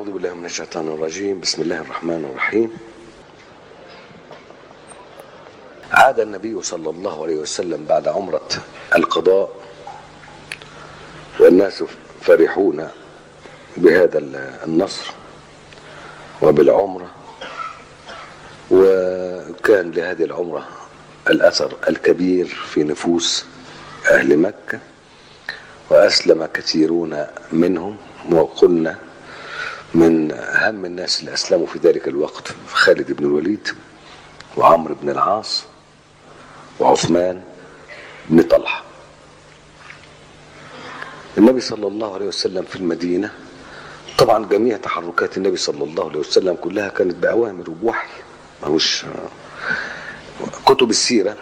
أعوذ بالله من الشيطان الرجيم بسم الله الرحمن الرحيم عاد النبي صلى الله عليه وسلم بعد عمرة القضاء والناس فرحون بهذا النصر وبالعمرة وكان لهذه العمرة الأثر الكبير في نفوس أهل مكة وأسلم كثيرون منهم وقلنا من أهم الناس اللي أسلموا في ذلك الوقت خالد بن الوليد وعمرو بن العاص وعثمان بن طلحة النبي صلى الله عليه وسلم في المدينة طبعا جميع تحركات النبي صلى الله عليه وسلم كلها كانت بأوامر وبوحي ماهوش كتب السيرة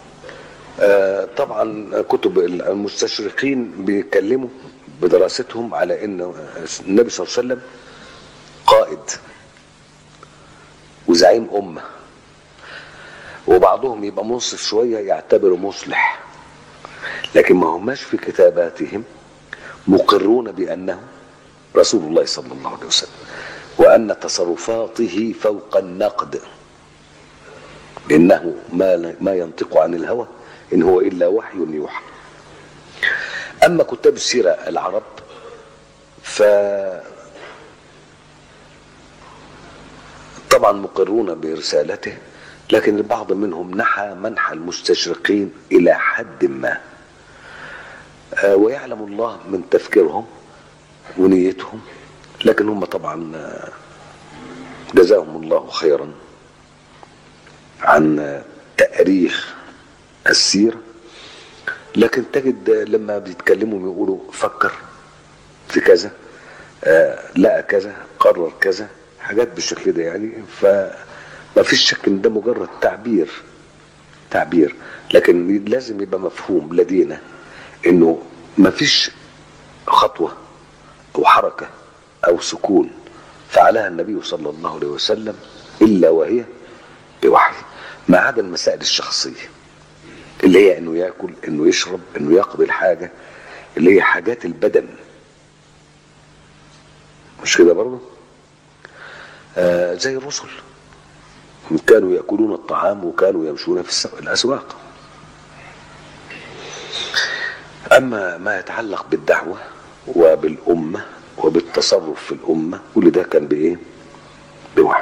طبعا كتب المستشرقين بيتكلموا بدراستهم على ان النبي صلى الله عليه وسلم قائد وزعيم امه وبعضهم يبقى منصف شويه يعتبره مصلح لكن ما هماش في كتاباتهم مقرون بانه رسول الله صلى الله عليه وسلم وان تصرفاته فوق النقد انه ما ما ينطق عن الهوى ان هو الا وحي يوحى اما كتاب السيره العرب ف طبعا مقرون برسالته لكن البعض منهم نحى منحى المستشرقين الى حد ما ويعلم الله من تفكيرهم ونيتهم لكن هم طبعا جزاهم الله خيرا عن تأريخ السيرة لكن تجد لما بيتكلموا بيقولوا فكر في كذا آه لقى كذا قرر كذا حاجات بالشكل ده يعني فما فيش شك ان ده مجرد تعبير تعبير لكن لازم يبقى مفهوم لدينا انه ما فيش خطوة او حركة او سكون فعلها النبي صلى الله عليه وسلم الا وهي بوحي ما عدا المسائل الشخصيه اللي هي انه ياكل انه يشرب انه يقضي الحاجه اللي هي حاجات البدن مش كده برضه آه زي الرسل كانوا ياكلون الطعام وكانوا يمشون في الاسواق اما ما يتعلق بالدعوه وبالامه وبالتصرف في الامه كل ده كان بايه بوحي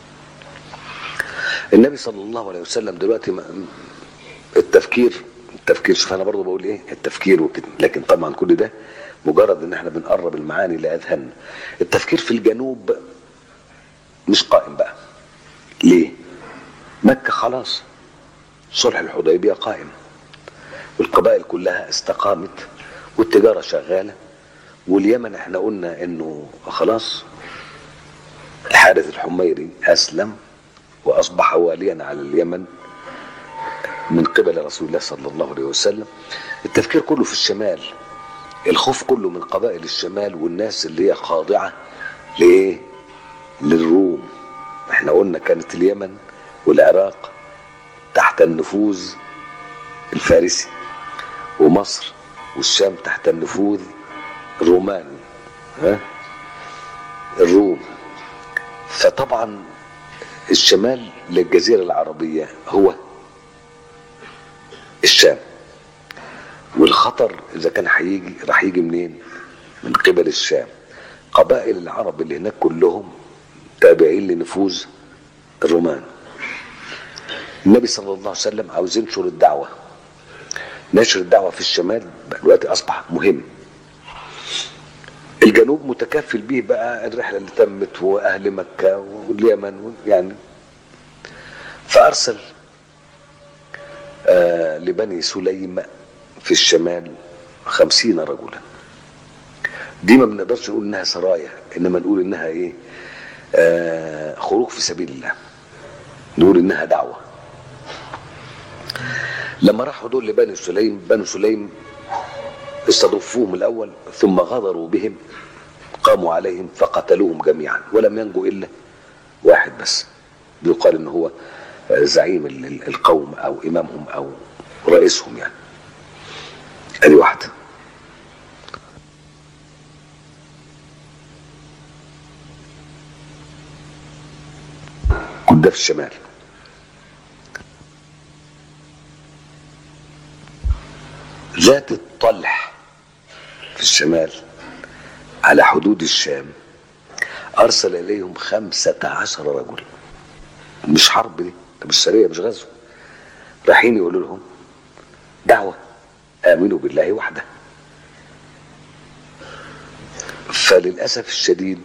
النبي صلى الله عليه وسلم دلوقتي التفكير التفكير شوف انا برضه بقول ايه التفكير وكده لكن طبعا كل ده مجرد ان احنا بنقرب المعاني لاذهاننا التفكير في الجنوب مش قائم بقى ليه مكة خلاص صلح الحديبية قائم والقبائل كلها استقامت والتجارة شغالة واليمن احنا قلنا انه خلاص الحارث الحميري اسلم واصبح واليا على اليمن من قبل رسول الله صلى الله عليه وسلم التفكير كله في الشمال الخوف كله من قبائل الشمال والناس اللي هي خاضعة لإيه للروم احنا قلنا كانت اليمن والعراق تحت النفوذ الفارسي ومصر والشام تحت النفوذ الروماني ها الروم فطبعا الشمال للجزيرة العربية هو الشام والخطر اذا كان هيجي راح يجي منين من قبل الشام قبائل العرب اللي هناك كلهم تابعين لنفوذ الرومان النبي صلى الله عليه وسلم عاوز ينشر الدعوه نشر الدعوه في الشمال دلوقتي اصبح مهم الجنوب متكفل به بقى الرحله اللي تمت واهل مكه واليمن يعني فارسل آه لبني سليم في الشمال خمسين رجلا دي ما بنقدرش نقول انها سرايا انما نقول انها ايه آه خروج في سبيل الله نقول انها دعوه لما راحوا دول لبني سليم بني سليم استضفوهم الاول ثم غدروا بهم قاموا عليهم فقتلوهم جميعا ولم ينجو الا واحد بس بيقال ان هو زعيم القوم او امامهم او رئيسهم يعني ادي واحده ده في الشمال ذات الطلح في الشمال على حدود الشام أرسل إليهم خمسة عشر رجل مش حرب دي ده مش سرية مش غزو رايحين يقولوا لهم دعوة آمنوا بالله وحده فللأسف الشديد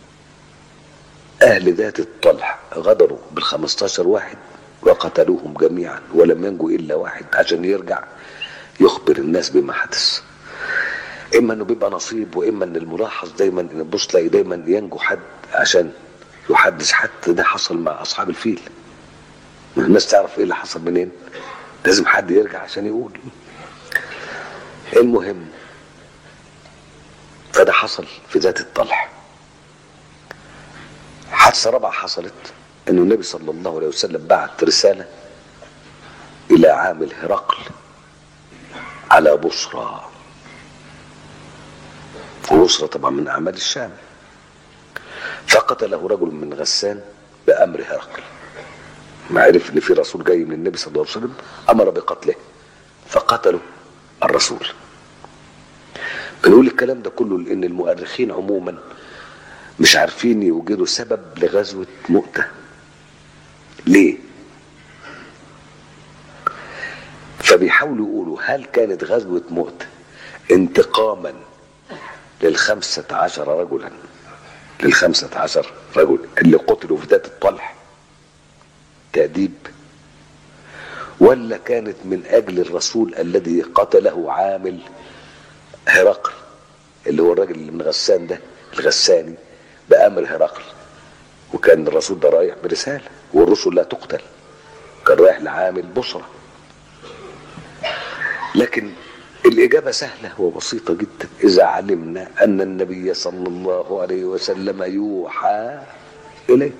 أهل ذات الطلح غدروا بالخمستاشر واحد وقتلوهم جميعا ولم ينجو إلا واحد عشان يرجع يخبر الناس بما حدث إما إنه بيبقى نصيب وإما إن الملاحظ دايما إن تبص تلاقي دايما ينجو حد عشان يحدث حتى ده حصل مع أصحاب الفيل الناس تعرف إيه اللي حصل منين لازم حد يرجع عشان يقول المهم فده حصل في ذات الطلح حادثة رابعة حصلت انه النبي صلى الله عليه وسلم بعت رسالة الى عامل هرقل على بصرى وبصرى طبعا من اعمال الشام فقتله رجل من غسان بامر هرقل ما عرف ان في رسول جاي من النبي صلى الله عليه وسلم امر بقتله فقتلوا الرسول بنقول الكلام ده كله لان المؤرخين عموما مش عارفين يوجدوا سبب لغزوة مؤتة ليه فبيحاولوا يقولوا هل كانت غزوة مؤتة انتقاما للخمسة عشر رجلا للخمسة عشر رجل اللي قتلوا في ذات الطلح تأديب ولا كانت من أجل الرسول الذي قتله عامل هرقل اللي هو الراجل اللي من غسان ده الغساني بأمر هرقل وكان الرسول ده رايح برسالة والرسل لا تقتل كان رايح لعامل بصرة لكن الإجابة سهلة وبسيطة جدا إذا علمنا أن النبي صلى الله عليه وسلم يوحى إليه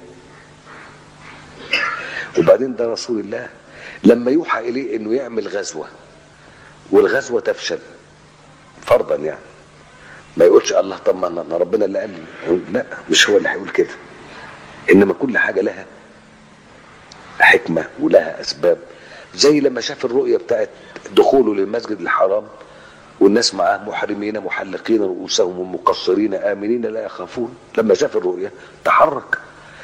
وبعدين ده رسول الله لما يوحى إليه إنه يعمل غزوة والغزوة تفشل فرضا يعني ما يقولش الله طب ما أنا ربنا اللي قال لي لا مش هو اللي هيقول كده انما كل حاجه لها حكمه ولها اسباب زي لما شاف الرؤيه بتاعت دخوله للمسجد الحرام والناس معاه محرمين محلقين رؤوسهم ومقصرين امنين لا يخافون لما شاف الرؤيه تحرك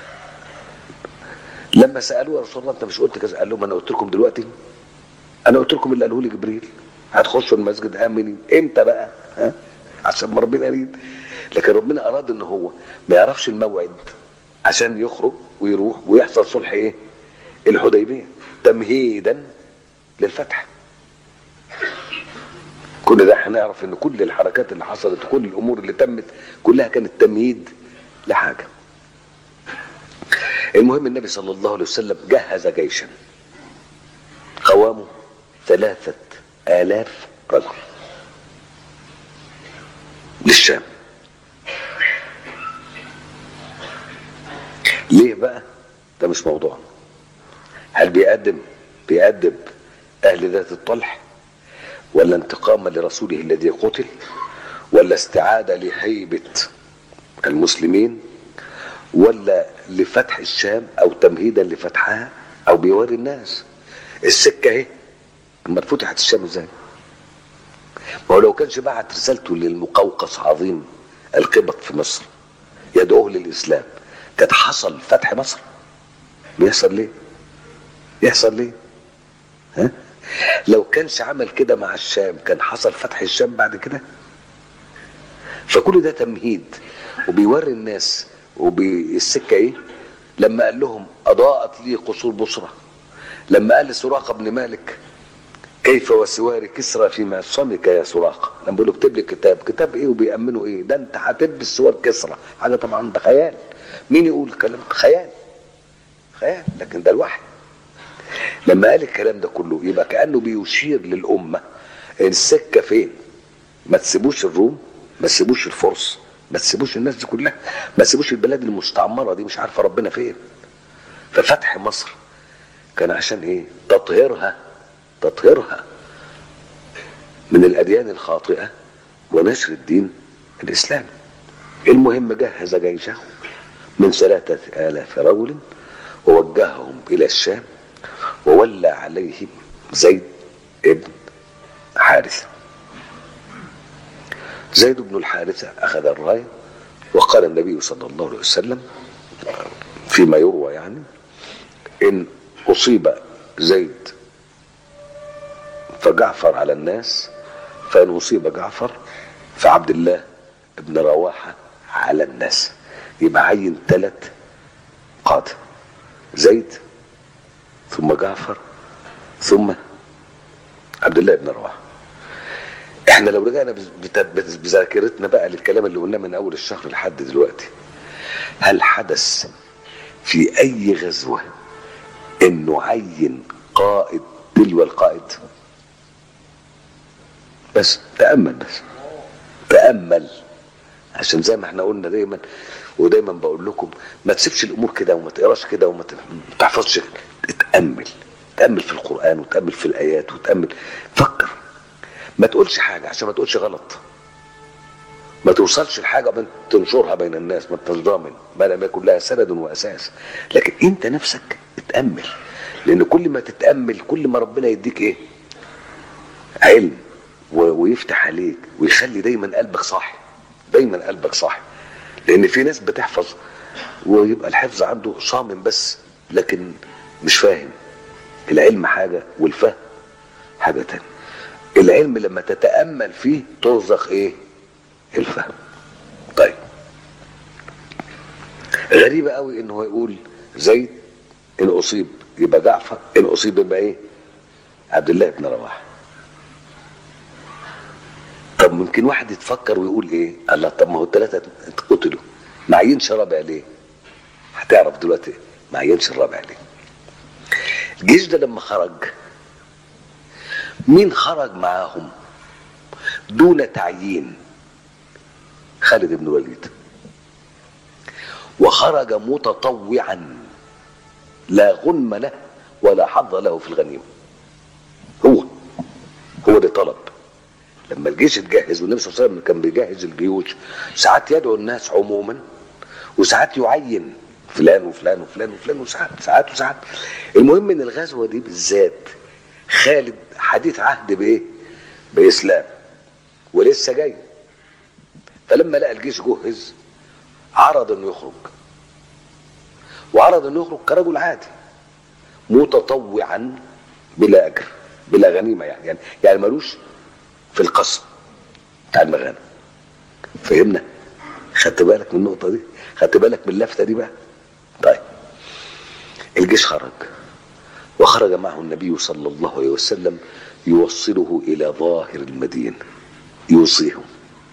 لما سالوه يا رسول الله انت مش قلت كذا قال لهم انا قلت لكم دلوقتي انا قلت لكم اللي قاله لي جبريل هتخشوا المسجد امنين امتى بقى ها عشان ما ربنا يريد لكن ربنا اراد ان هو ما يعرفش الموعد عشان يخرج ويروح ويحصل صلح ايه الحديبيه تمهيدا للفتح كل ده هنعرف ان كل الحركات اللي حصلت وكل الامور اللي تمت كلها كانت تمهيد لحاجه المهم النبي صلى الله عليه وسلم جهز جيشا قوامه ثلاثة آلاف رجل للشام ليه بقى ده مش موضوع هل بيقدم بيقدم اهل ذات الطلح ولا انتقاما لرسوله الذي قتل ولا استعادة لهيبة المسلمين ولا لفتح الشام او تمهيدا لفتحها او بيوري الناس السكة اهي اما فتحت الشام ازاي ما هو لو كانش بعت رسالته للمقوقص عظيم القبط في مصر يدعوه للاسلام كانت حصل فتح مصر بيحصل ليه يحصل ليه ها لو كانش عمل كده مع الشام كان حصل فتح الشام بعد كده فكل ده تمهيد وبيوري الناس وبالسكة ايه لما قال لهم اضاءت لي قصور بصرة لما قال لسراقة بن مالك كيف وسوار كسرى في معصمك يا سراقة لما بيقول له اكتب لي كتاب كتاب ايه وبيأمنوا ايه ده انت هتلبس سوار كسرى حاجة طبعا ده خيال مين يقول الكلام خيال خيال لكن ده الوحي لما قال الكلام ده كله يبقى كأنه بيشير للأمة السكة فين ما تسيبوش الروم ما تسيبوش الفرس ما تسيبوش الناس دي كلها ما تسيبوش البلاد المستعمرة دي مش عارفة ربنا فين ففتح مصر كان عشان ايه تطهيرها تطهيرها من الأديان الخاطئة ونشر الدين الإسلامي المهم جهز جيشه من ثلاثة آلاف رجل ووجههم إلى الشام وولى عليهم زيد ابن حارثة زيد بن الحارثة أخذ الراية وقال النبي صلى الله عليه وسلم فيما يروى يعني إن أصيب زيد فجعفر على الناس فإن أصيب جعفر فعبد الله ابن رواحة على الناس يبقى عين ثلاث قادة زيد ثم جعفر ثم عبد الله بن رواحة احنا لو رجعنا بت- بت- بذاكرتنا بقى للكلام اللي قلناه من اول الشهر لحد دلوقتي هل حدث في اي غزوة انه عين قائد تلو القائد بس تأمل بس تأمل عشان زي ما احنا قلنا دايما ودايما بقول لكم ما تسيبش الامور كده وما تقراش كده وما ت- ما تحفظش تأمل تأمل في القرآن وتأمل في الآيات وتأمل فكر ما تقولش حاجة عشان ما تقولش غلط ما توصلش لحاجة وبعدين تنشرها بين الناس ما انتش ضامن ما لم يكن لها سند وأساس لكن انت نفسك اتأمل لأن كل ما تتأمل كل ما ربنا يديك ايه علم و- ويفتح عليك ويخلي دايما قلبك صاحي دايما قلبك صاحي لان في ناس بتحفظ ويبقى الحفظ عنده صامم بس لكن مش فاهم العلم حاجة والفهم حاجة تانية العلم لما تتأمل فيه ترزق ايه الفهم طيب غريبة قوي انه يقول زيد ان اصيب يبقى جعفر ان اصيب يبقى ايه عبد الله بن رواحه طب ممكن واحد يتفكر ويقول ايه الله طب ما هو الثلاثه اتقتلوا ما عينش رابع ليه هتعرف دلوقتي ما عينش الرابع ليه الجيش ده لما خرج مين خرج معاهم دون تعيين خالد بن الوليد وخرج متطوعا لا غنم له ولا حظ له في الغنيمه هو هو اللي طلب لما الجيش اتجهز والنبي صلى الله عليه وسلم كان بيجهز الجيوش ساعات يدعو الناس عموما وساعات يعين فلان وفلان وفلان وفلان وساعات ساعات وساعات المهم ان الغزوه دي بالذات خالد حديث عهد بايه؟ باسلام ولسه جاي فلما لقى الجيش جهز عرض انه يخرج وعرض انه يخرج كرجل عادي متطوعا بلا اجر بلا غنيمه يعني يعني, يعني ملوش في القسم بتاع المغانم فهمنا خدت بالك من النقطه دي خدت بالك من اللفته دي بقى طيب الجيش خرج وخرج معه النبي صلى الله عليه وسلم يوصله الى ظاهر المدينه يوصيهم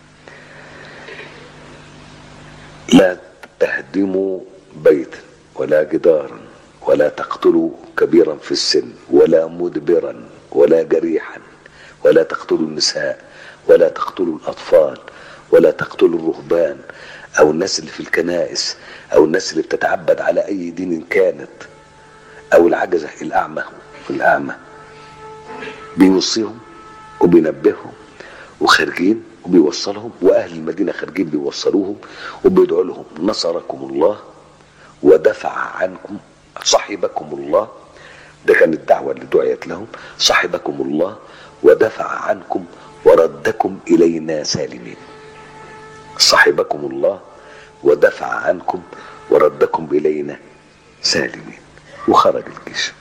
لا تهدموا بيتا ولا جدارا ولا تقتلوا كبيرا في السن ولا مدبرا ولا جريحا ولا تقتلوا النساء ولا تقتلوا الأطفال ولا تقتلوا الرهبان أو الناس اللي في الكنائس أو الناس اللي بتتعبد على أي دين كانت أو العجزة الأعمى الأعمى بيوصيهم وبينبههم وخارجين وبيوصلهم وأهل المدينة خارجين بيوصلوهم وبيدعوا لهم نصركم الله ودفع عنكم صحبكم الله ده كانت الدعوة اللي دعيت لهم صحبكم الله ودفع عنكم وردكم إلينا سالمين صحبكم الله ودفع عنكم وردكم إلينا سالمين وخرج الجيش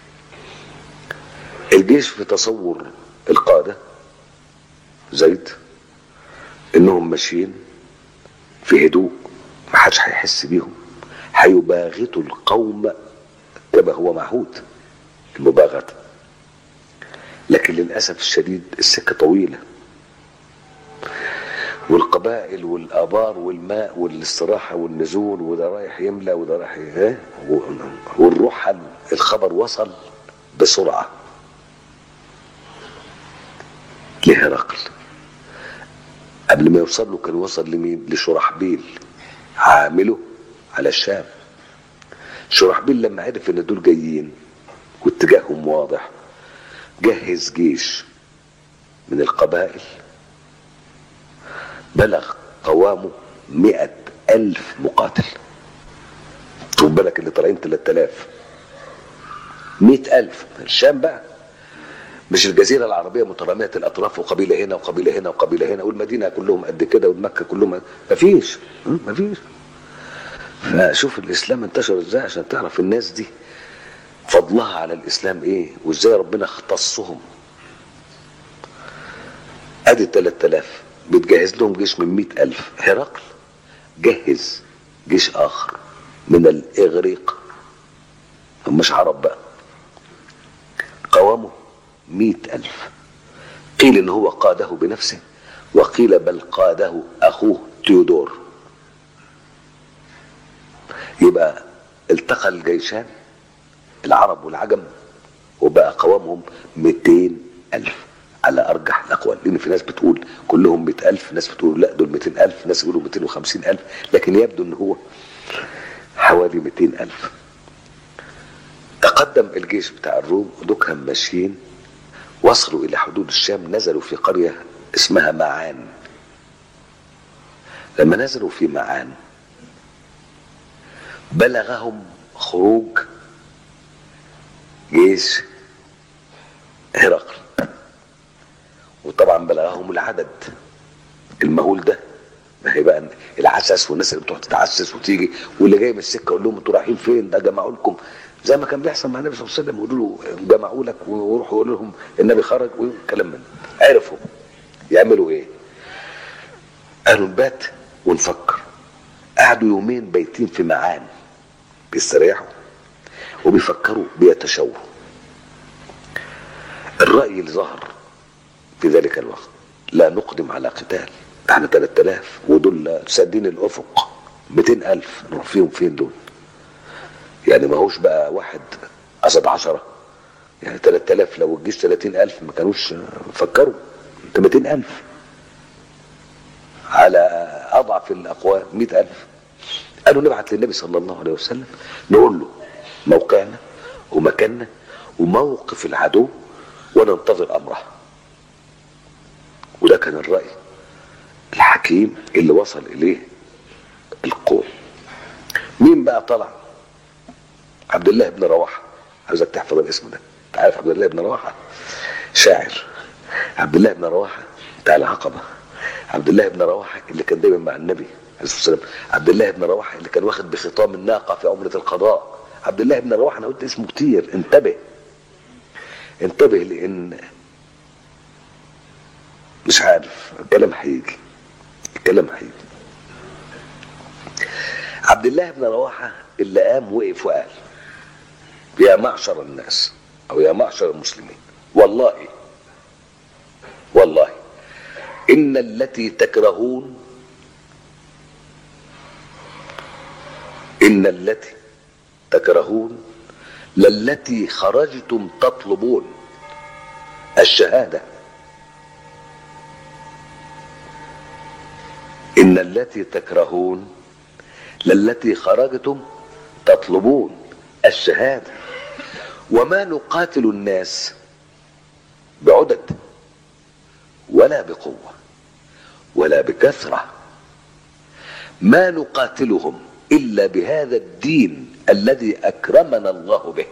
الجيش في تصور القادة زيد انهم ماشيين في هدوء ما حدش هيحس بيهم هيباغتوا القوم كما هو معهود المباغته لكن للاسف الشديد السكه طويله والقبائل والابار والماء والاستراحه والنزول وده رايح يملى وده رايح ها والرحل الخبر وصل بسرعه لهرقل قبل ما يوصل له كان وصل لمين لشرحبيل عامله على الشام شرحبيل لما عرف ان دول جايين واتجاههم واضح جهز جيش من القبائل بلغ قوامه مئة ألف مقاتل خد بالك بالك اللي طالعين 3000 100000 الشام بقى مش الجزيرة العربية مترامية الأطراف وقبيلة هنا وقبيلة هنا وقبيلة هنا والمدينة كلهم قد كده والمكة كلهم مفيش م? مفيش فشوف الإسلام انتشر ازاي عشان تعرف الناس دي فضلها على الإسلام ايه وازاي ربنا اختصهم ادي 3000 بتجهز لهم جيش من 100000 هرقل جهز جيش آخر من الإغريق هم مش عرب بقى قوامه مئة ألف قيل إن هو قاده بنفسه وقيل بل قاده أخوه تيودور يبقى التقى الجيشان العرب والعجم وبقى قوامهم 200 ألف على أرجح الأقوال لأن في ناس بتقول كلهم 100 ألف ناس بتقول لا دول 200 ألف ناس يقولوا 250 ألف لكن يبدو إن هو حوالي 200 ألف تقدم الجيش بتاع الروم ودكهم ماشيين وصلوا إلى حدود الشام نزلوا في قرية اسمها معان لما نزلوا في معان بلغهم خروج جيش هرقل وطبعا بلغهم العدد المهول ده ما هي بقى العسس والناس اللي بتقعد تتعسس وتيجي واللي جاي من السكه يقول لهم انتوا رايحين فين ده جمعوا لكم زي ما كان بيحصل مع النبي صلى الله عليه وسلم يقولوا له جمعوا لك ويروحوا يقولوا لهم النبي خرج وكلام من ده. عرفوا يعملوا ايه؟ قالوا نبات ونفكر قعدوا يومين بايتين في معان بيستريحوا وبيفكروا بيتشوهوا الرأي اللي ظهر في ذلك الوقت لا نقدم على قتال احنا 3000 ودول سادين الافق 200000 نروح فيهم فين دول يعني ما هوش بقى واحد قصد عشرة يعني 3000 لو الجيش 30000 ما كانوش فكروا انت 200000 على اضعف الاقوال 100000 قالوا نبعت للنبي صلى الله عليه وسلم نقول له موقعنا ومكاننا وموقف العدو وننتظر امره وده كان الرأي الحكيم اللي وصل إليه القوم مين بقى طلع عبد الله بن رواحة عايزك تحفظ الاسم ده انت عارف عبد الله بن رواحة شاعر عبد الله بن رواحة بتاع العقبة عبد الله بن رواحة اللي كان دايما مع النبي عليه الصلاة والسلام عبد الله بن رواحة اللي كان واخد بخطام الناقة في عمرة القضاء عبد الله بن رواحة انا قلت اسمه كتير انتبه انتبه لان مش عارف الكلام هيجي الكلام هيجي عبد الله بن رواحة اللي قام وقف وقال يا معشر الناس او يا معشر المسلمين والله والله ان التي تكرهون ان التي تكرهون للتي خرجتم تطلبون الشهاده إن التي تكرهون للتي خرجتم تطلبون الشهادة وما نقاتل الناس بعدد ولا بقوة ولا بكثرة ما نقاتلهم إلا بهذا الدين الذي أكرمنا الله به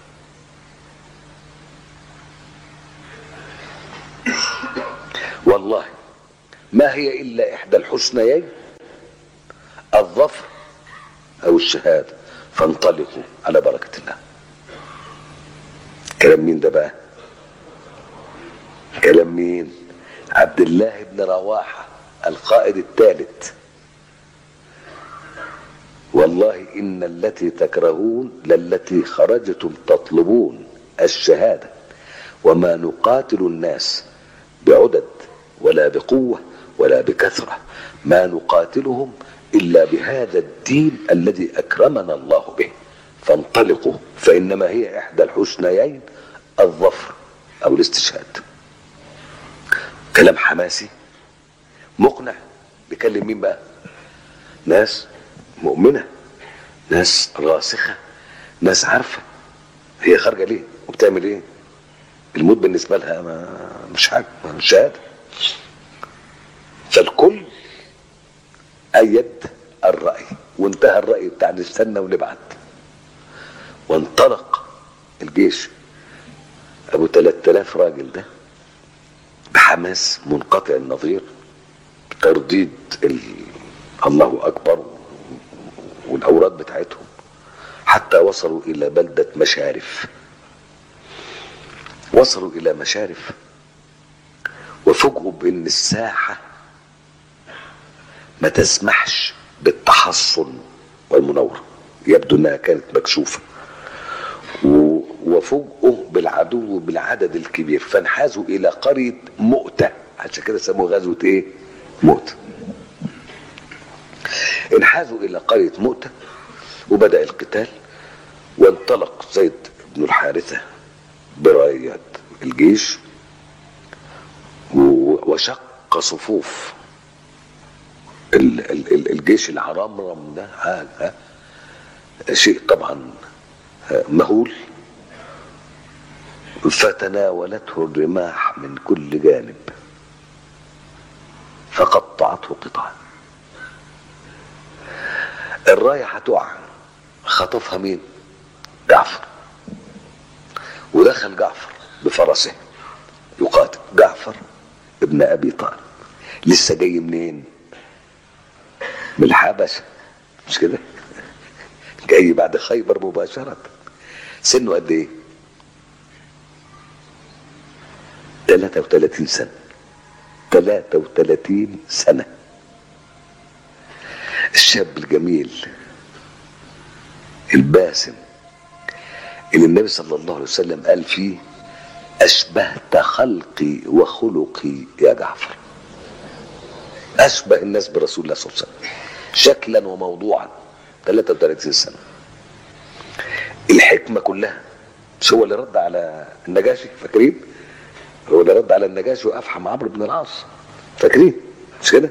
والله ما هي إلا إحدى الحسنيين الظفر أو الشهادة فانطلقوا على بركة الله كلام مين ده بقى كلام مين عبد الله بن رواحة القائد الثالث والله إن التي تكرهون للتي خرجتم تطلبون الشهادة وما نقاتل الناس بعدد ولا بقوة ولا بكثرة ما نقاتلهم إلا بهذا الدين الذي أكرمنا الله به فانطلقوا فإنما هي إحدى الحسنيين الظفر أو الاستشهاد كلام حماسي مقنع بيكلم مين بقى ناس مؤمنة ناس راسخة ناس عارفة هي خارجة ليه وبتعمل ايه الموت بالنسبة لها ما مش حاجة مش شهادة فالكل أيد الرأي وانتهى الرأي بتاع نستنى ونبعت وانطلق الجيش ابو 3000 راجل ده بحماس منقطع النظير ترديد ال... الله اكبر والاوراد بتاعتهم حتى وصلوا الى بلده مشارف وصلوا الى مشارف وفوجئوا بان الساحه ما تسمحش بالتحصن والمناوره يبدو انها كانت مكشوفه و- وفوجئوا بالعدو بالعدد الكبير فانحازوا الى قريه مؤته عشان كده سموها غزوه ايه؟ مؤته انحازوا الى قريه مؤته وبدا القتال وانطلق زيد بن الحارثه برايه الجيش و- وشق صفوف ال- ال- ال- الجيش العرمرم ده ها ها شيء طبعا مهول فتناولته الرماح من كل جانب فقطعته قطعا الراية هتقع خطفها مين جعفر ودخل جعفر بفرسه يقاتل جعفر ابن ابي طالب لسه جاي منين من الحبشه مش كده جاي بعد خيبر مباشره سنه قد ايه 33 سنه 33 سنه الشاب الجميل الباسم اللي النبي صلى الله عليه وسلم قال فيه أشبهت خلقي وخلقي يا جعفر أشبه الناس برسول الله صلى الله عليه وسلم شكلا وموضوعا 33 سنة الحكمة كلها مش هو اللي رد على النجاشي فاكرين هو اللي رد على النجاشي وأفحم عمرو بن العاص فاكرين مش كده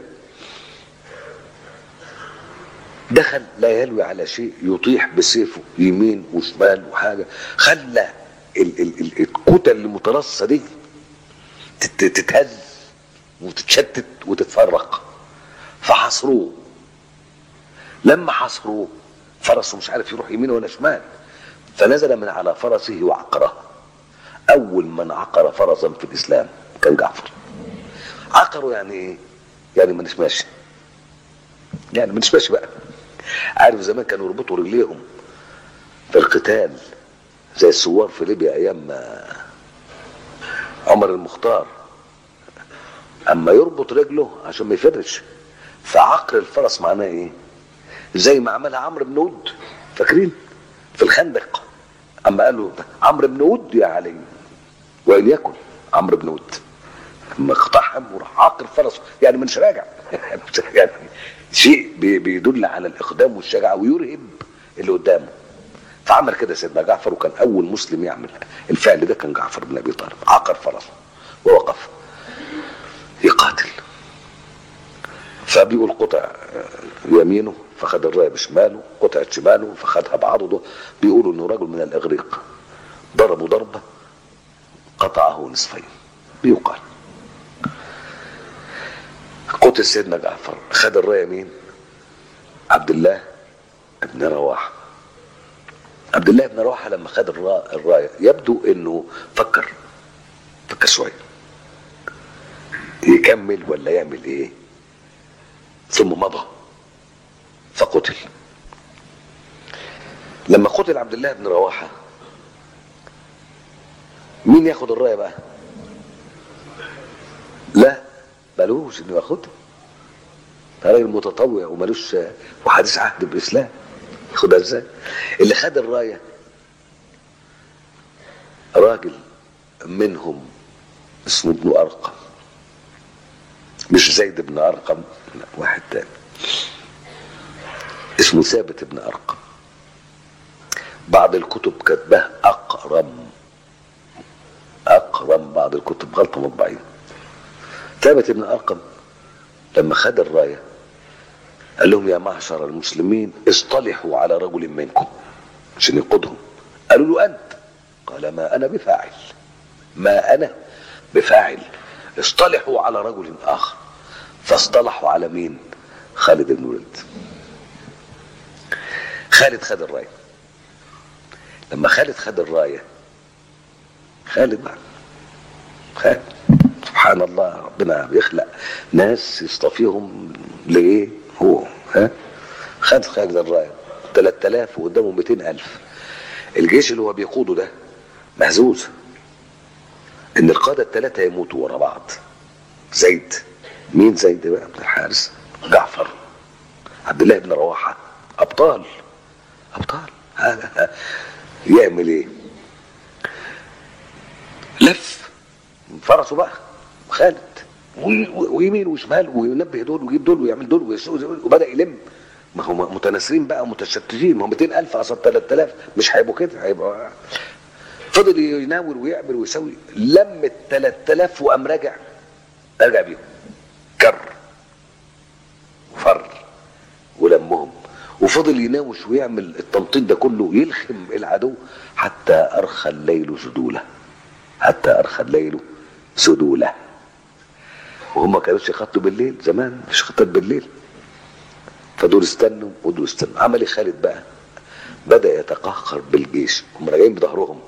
دخل لا يلوي على شيء يطيح بسيفه يمين وشمال وحاجه خلى ال- ال- ال- الكتل المترصه دي تت- تتهز وتتشتت وتتفرق فحصروه لما حصروه فرسه مش عارف يروح يمين ولا شمال فنزل من على فرسه وعقره اول من عقر فرسا في الاسلام كان جعفر عقره يعني ايه يعني ما ماشي يعني مش ماشي بقى عارف زمان كانوا يربطوا رجليهم في القتال زي الثوار في ليبيا ايام ما عمر المختار اما يربط رجله عشان ما يفرش فعقر الفرس معناه ايه زي ما عملها عمرو بن ود فاكرين في الخندق اما قالوا عمرو بن ود يا علي وان يكن عمرو بن ود اما اقتحم وراح عاقر فرسه يعني مش راجع يعني شيء بي- بيدل على الاقدام والشجاعه ويرهب اللي قدامه فعمل كده سيدنا جعفر وكان اول مسلم يعمل الفعل ده كان جعفر بن ابي طالب عقر فرسه ووقف يقاتل فبيقول قطع آه، يمينه فخد الرايه بشماله قطعت شماله فخدها بعضده بيقولوا انه رجل من الاغريق ضربوا ضربه قطعه نصفين بيقال قتل سيدنا جعفر خد الرايه مين عبد الله بن رواحه عبد الله بن رواحه لما خد الرا- الرايه يبدو انه فكر فكر شويه يكمل ولا يعمل ايه ثم مضى فقتل لما قتل عبد الله بن رواحه مين ياخد الرايه بقى لا ملوش انه ياخدها ده راجل متطوع وملوش وحديث عهد بالاسلام ياخدها ازاي اللي خد الرايه راجل منهم اسمه ابن ارقم مش زيد بن ارقم لا واحد تاني اسمه ثابت بن ارقم بعض الكتب كاتباه اقرم اقرم بعض الكتب غلطه مطبعيه ثابت بن ارقم لما خد الرايه قال لهم يا معشر المسلمين اصطلحوا على رجل منكم عشان يقودهم قالوا له انت قال ما انا بفاعل ما انا بفاعل اصطلحوا على رجل اخر فاصطلحوا على مين خالد بن وليد خالد خد الرايه لما خالد خد الرايه خالد بقى خالد سبحان الله ربنا بيخلق ناس يصطفيهم لايه هو ها خد خالد الرايه 3000 وقدامه 200000 الجيش اللي هو بيقوده ده مهزوز ان القاده الثلاثه يموتوا ورا بعض زيد مين زيد بقى بن الحارث جعفر عبد الله بن رواحه ابطال ابطال هذا يعمل ايه لف فرسه بقى خالد وي- ويمين وشمال وينبه دول ويجيب دول ويعمل دول ويسوق دول وبدا يلم ما هم متناثرين بقى متشتتين ما هم 200000 قصاد 3000 مش هيبقوا كده هيبقوا فضل يناور ويعمل ويسوي لم ال 3000 وقام راجع رجع بيهم كر وفر ولمهم وفضل يناوش ويعمل التنطيط ده كله يلخم العدو حتى ارخى الليل سدوله حتى ارخى الليل سدوله وهم ما كانوش يخطوا بالليل زمان مفيش خطات بالليل فدول استنوا ودول استنوا عمل ايه خالد بقى بدا يتقهقر بالجيش هم راجعين بظهرهم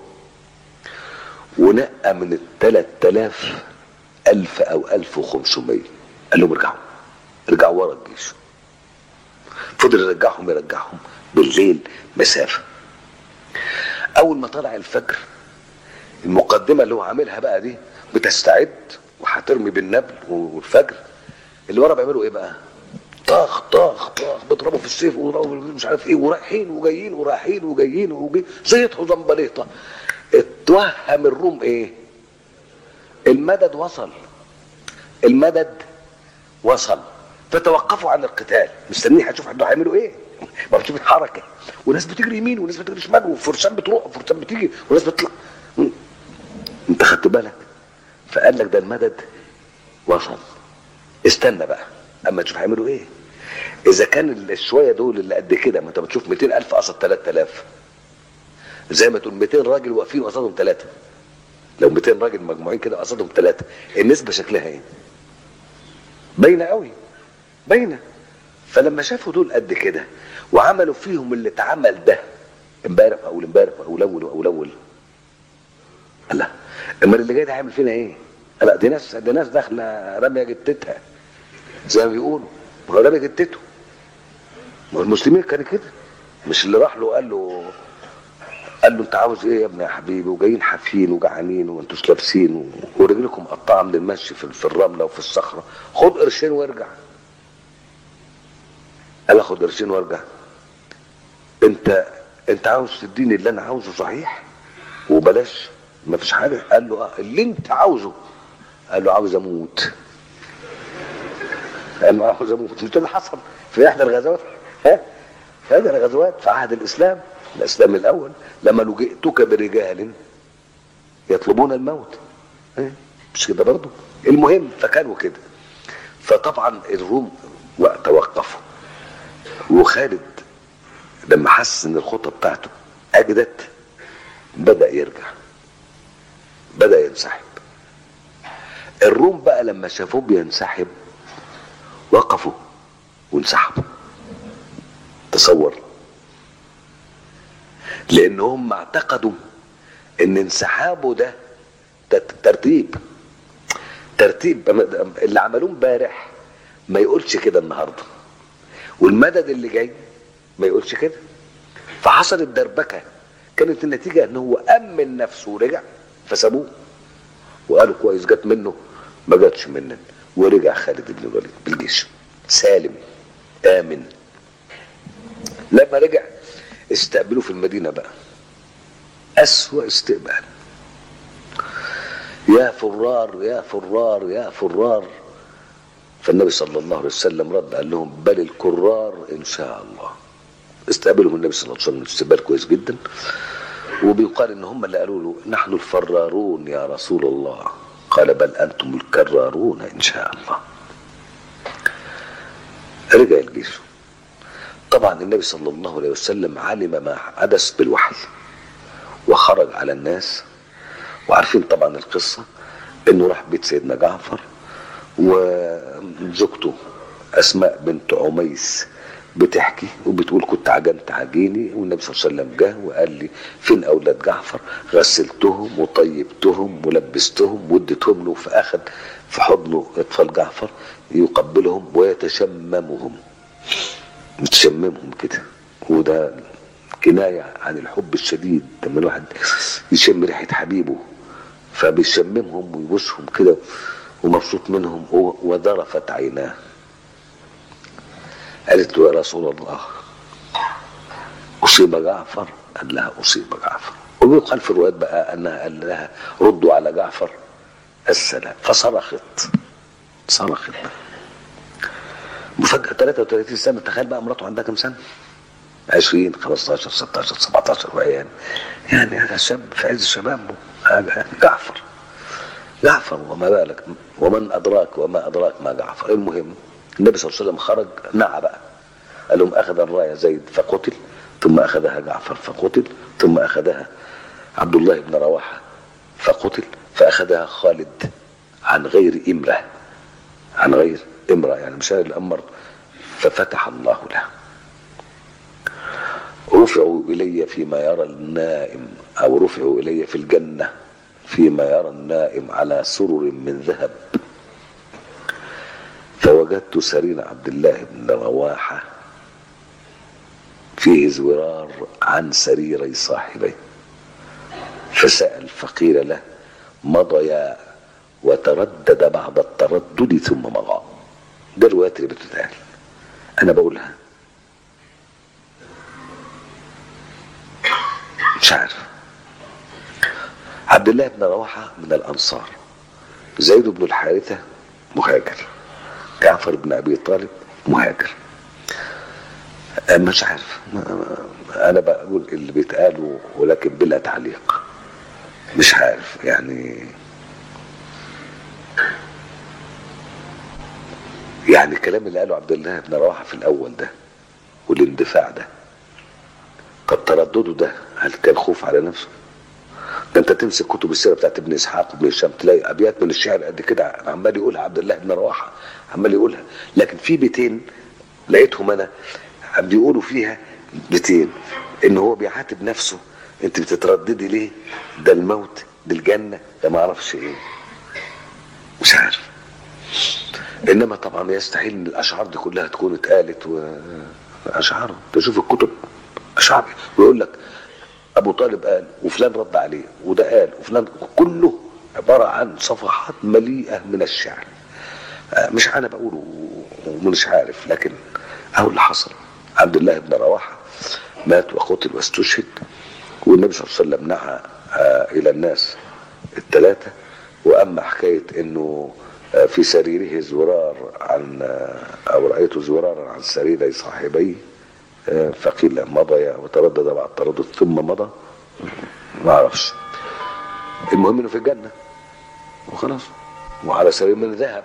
ونقى من ال 3000 1000 او 1500 قال لهم ارجعوا ارجعوا ورا الجيش فضل يرجعهم يرجعهم بالليل مسافه اول ما طلع الفجر المقدمه اللي هو عاملها بقى دي بتستعد وهترمي بالنبل والفجر اللي ورا بيعملوا ايه بقى طاخ طاخ طاخ بيضربوا في السيف ويضربوا مش عارف ايه ورايحين وجايين ورايحين وجايين وجايين زيطوا زنبليطه اتوهم الروم ايه المدد وصل المدد وصل فتوقفوا عن القتال مستنيين هتشوف حد هيعملوا ايه ما بتشوف حركه وناس بتجري يمين وناس بتجري شمال وفرسان بتروح وفرسان بتيجي وناس بتطلع م. انت خدت بالك فقال لك ده المدد وصل استنى بقى اما تشوف هيعملوا ايه اذا كان الشويه دول اللي قد كده ما انت بتشوف 200000 قصد 3000 زي ما تقول 200 راجل واقفين قصادهم ثلاثه لو 200 راجل مجموعين كده قصادهم ثلاثه النسبه شكلها ايه باينه قوي باينه فلما شافوا دول قد كده وعملوا فيهم اللي اتعمل ده امبارح او امبارح او الاول او الاول لا امال اللي جاي ده هيعمل فينا ايه؟ لا دي ناس دي ناس داخله راميه جتتها زي ما بيقولوا ما هو رامي جتته ما هو المسلمين كانوا كده مش اللي راح له قال له قال له انت عاوز ايه يا ابني يا حبيبي وجايين حافيين وجعانين وانتوش لابسين و- ورجلكم مقطعه من المشي في, في الرمله وفي الصخره خد قرشين وارجع قال خد قرشين وارجع انت انت عاوز تديني اللي انا عاوزه صحيح وبلاش ما فيش حاجه قال له اه اللي انت عاوزه قال له عاوز اموت قال له عاوز اموت مش ده اللي حصل في احدى الغزوات ها في احدى الغزوات في عهد الاسلام الاسلام الاول لما لجئتك برجال يطلبون الموت ها؟ مش كده برضه المهم فكانوا كده فطبعا الروم توقفوا وخالد لما حس ان الخطه بتاعته اجدت بدا يرجع بدا ينسحب الروم بقى لما شافوه بينسحب وقفوا وانسحبوا تصور لان هم اعتقدوا ان انسحابه ده تت- ترتيب ترتيب اللي عملوه امبارح ما يقولش كده النهارده والمدد اللي جاي ما يقولش كده فحصلت دربكه كانت النتيجه ان هو امن نفسه ورجع فسابوه وقالوا كويس جت منه ما جاتش مننا ورجع خالد بن الوليد بالجيش سالم امن لما رجع استقبلوه في المدينه بقى اسوا استقبال يا فرار يا فرار يا فرار فالنبي صلى الله عليه وسلم رد قال لهم بل الكرار ان شاء الله استقبلهم النبي صلى الله عليه وسلم استقبال كويس جدا وبيقال ان هم اللي قالوا له نحن الفرارون يا رسول الله قال بل انتم الكرارون ان شاء الله رجع الجيش طبعا النبي صلى الله عليه وسلم علم ما حدث بالوحي وخرج على الناس وعارفين طبعا القصة انه راح بيت سيدنا جعفر وزوجته اسماء بنت عميس بتحكي وبتقول كنت عجنت عجيني والنبي صلى الله عليه وسلم جه وقال لي فين اولاد جعفر غسلتهم وطيبتهم ولبستهم واديتهم له فاخذ في حضنه اطفال جعفر يقبلهم ويتشممهم يتشممهم كده وده كناية عن الحب الشديد لما الواحد يشم ريحة حبيبه فبيشممهم ويبوسهم كده ومبسوط منهم وذرفت عيناه قالت له يا رسول الله أصيب جعفر قال لها أصيب جعفر ويقال في الروايات بقى أنها قال لها ردوا على جعفر السلام فصرخت صرخت مفاجأة 33 سنة تخيل بقى مراته عندها كام سنة 20 15 16 17 وعيان يعني هذا شاب في عز شبابه جعفر جعفر وما بالك ومن أدراك وما أدراك ما جعفر المهم النبي صلى الله عليه وسلم خرج نعى بقى قال لهم أخذ الراية زيد فقتل ثم أخذها جعفر فقتل ثم أخذها عبد الله بن رواحة فقتل فأخذها خالد عن غير إمرة عن غير امرأة يعني مش الأمر ففتح الله له رفعوا إلي فيما يرى النائم أو رفعوا إلي في الجنة فيما يرى النائم على سرر من ذهب فوجدت سرير عبد الله بن رواحة فيه زرار عن سريري صاحبيه فسأل فقيل له مضيا وتردد بعد التردد ثم مضى ده الروايات اللي بتتقال انا بقولها مش عارف عبد الله بن رواحة من الأنصار زيد بن الحارثة مهاجر جعفر بن أبي طالب مهاجر مش عارف أنا بقول اللي بيتقالوا ولكن بلا تعليق مش عارف يعني يعني الكلام اللي قاله عبد الله بن رواحه في الاول ده والاندفاع ده طب تردده ده هل كان خوف على نفسه؟ ده انت تمسك كتب السيره بتاعت ابن اسحاق وابن هشام تلاقي ابيات من الشعر قد كده عمال يقولها عبد الله بن رواحه عمال يقولها لكن في بيتين لقيتهم انا بيقولوا فيها بيتين ان هو بيعاتب نفسه انت بتترددي ليه؟ ده الموت دي الجنه ده ما اعرفش ايه مش عارف انما طبعا يستحيل ان الاشعار دي كلها تكون اتقالت واشعار تشوف الكتب اشعار ويقول لك ابو طالب قال وفلان رد عليه وده قال وفلان كله عباره عن صفحات مليئه من الشعر مش انا بقوله ومش عارف لكن اهو اللي حصل عبد الله بن رواحه مات وقتل واستشهد والنبي صلى الله عليه وسلم نعى الى الناس الثلاثه واما حكايه انه في سريره زرار عن او رايت زرارا عن سريري صاحبيه فقيل مضى وتردد بعد التردد ثم مضى ما اعرفش المهم انه في الجنه وخلاص وعلى سرير من ذهب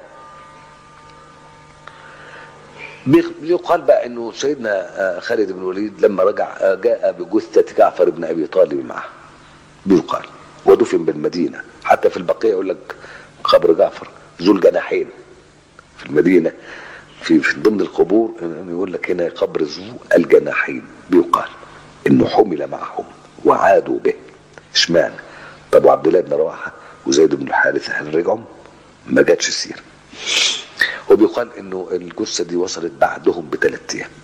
يقال بقى انه سيدنا خالد بن الوليد لما رجع جاء بجثه جعفر بن ابي طالب معه بيقال ودفن بالمدينه حتى في البقيه يقول لك قبر جعفر ذو الجناحين في المدينه في, في ضمن القبور يقول لك هنا قبر ذو الجناحين بيقال انه حمل معهم وعادوا به اشمعنى طب وعبد الله بن رواحه وزيد بن الحارثه هل رجعوا ما جاتش السيره وبيقال انه الجثه دي وصلت بعدهم بثلاث ايام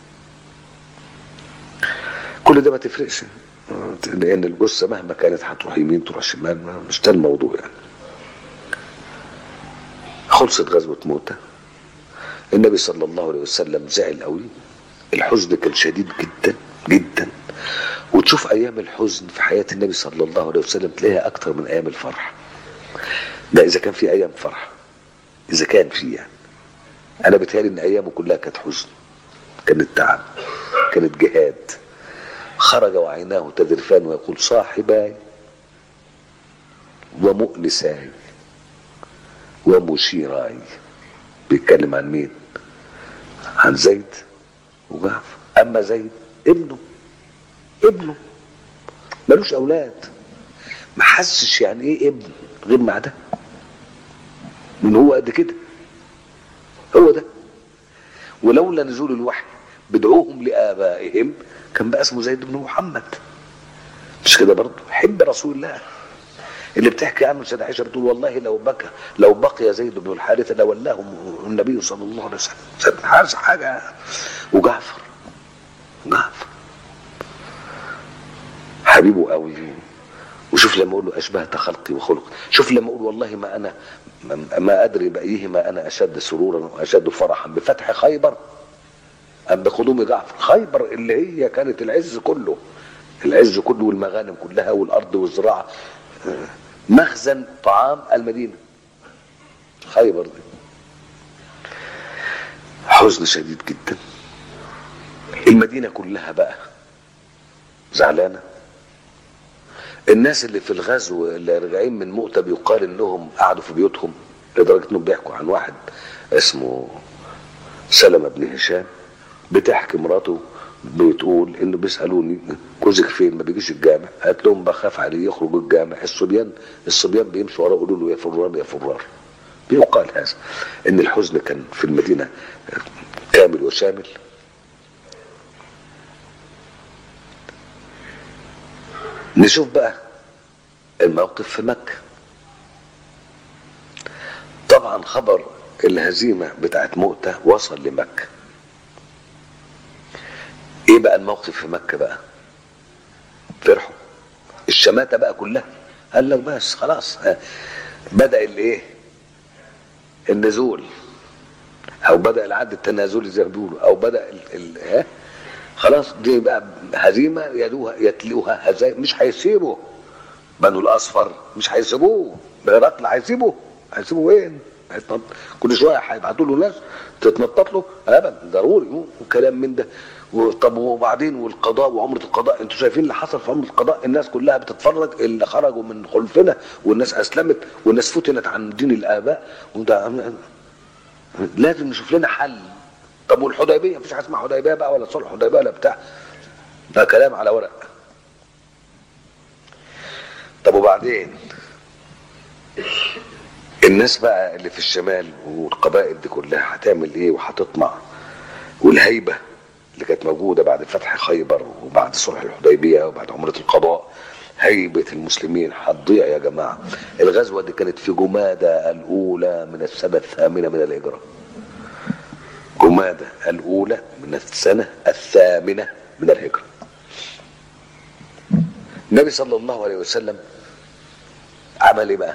كل ده ما تفرقش لان الجثه مهما كانت هتروح يمين تروح شمال مش ده الموضوع يعني خلصت غزوه موته النبي صلى الله عليه وسلم زعل قوي الحزن كان شديد جدا جدا وتشوف ايام الحزن في حياه النبي صلى الله عليه وسلم تلاقيها اكتر من ايام الفرح ده اذا كان في ايام فرح اذا كان في يعني انا بتهيألي ان ايامه كلها كانت حزن كانت تعب كانت جهاد خرج وعيناه تذرفان ويقول صاحباي ومؤنساي ومشيراي بيتكلم عن مين عن زيد وجعفر اما زيد ابنه ابنه ملوش اولاد ما حسش يعني ايه ابن غير مع ده من هو قد كده هو ده ولولا نزول الوحي بدعوهم لآبائهم كان بقى اسمه زيد بن محمد مش كده برضه حب رسول الله اللي بتحكي عنه سيدة عائشة بتقول والله لو بكى لو بقي زيد بن الحارثة لولاه النبي صلى الله عليه وسلم سيدنا حارثة حاجة وجعفر جعفر حبيبه قوي وشوف لما اقول له اشبهت خلقي وخلق شوف لما اقول والله ما انا ما ادري بايهما انا اشد سرورا واشد فرحا بفتح خيبر ام بقدوم جعفر خيبر اللي هي كانت العز كله العز كله والمغانم كلها والارض والزراعه مخزن طعام المدينه خيبر دي حزن شديد جدا المدينه كلها بقى زعلانه الناس اللي في الغزو اللي راجعين من مؤتة بيقال انهم قعدوا في بيوتهم لدرجه انهم بيحكوا عن واحد اسمه سلمة بن هشام بتحكي مراته بتقول انه بيسالوني جوزك فين ما بيجيش الجامع قالت لهم بخاف عليه يخرج الجامع الصبيان الصبيان بيمشوا وراه يقولوا له يا فرار يا فرار بيقال هذا ان الحزن كان في المدينه كامل وشامل نشوف بقى الموقف في مكة طبعا خبر الهزيمة بتاعت مؤتة وصل لمكة ايه بقى الموقف في مكة بقى فرحوا الشماتة بقى كلها قال لك بس خلاص بدأ الايه النزول او بدأ العد التنازلي زي ما بيقولوا او بدأ ال ال خلاص دي بقى هزيمه يدوها يتلوها هزايم مش هيسيبوا بنو الاصفر مش هيسيبوه هرقل هيسيبه هيسيبه وين؟ هيتنط... كل شويه هيبعتوا له ناس تتنطط له ابدا ضروري وكلام من ده طب وبعدين والقضاء وعمره القضاء انتوا شايفين اللي حصل في عمره القضاء الناس كلها بتتفرج اللي خرجوا من خلفنا والناس اسلمت والناس فتنت عن دين الاباء وده لازم نشوف لنا حل طب والحديبيه مفيش حاجه اسمها حديبيه بقى ولا صلح حديبيه ولا بتاع ده كلام على ورق طب وبعدين الناس بقى اللي في الشمال والقبائل دي كلها هتعمل ايه وهتطمع والهيبه اللي كانت موجوده بعد فتح خيبر وبعد صلح الحديبيه وبعد عمره القضاء هيبه المسلمين هتضيع يا جماعه الغزوه دي كانت في جماده الاولى من السنه الثامنه من الهجره جمادة الأولى من السنة الثامنة من الهجرة النبي صلى الله عليه وسلم عمل ايه بقى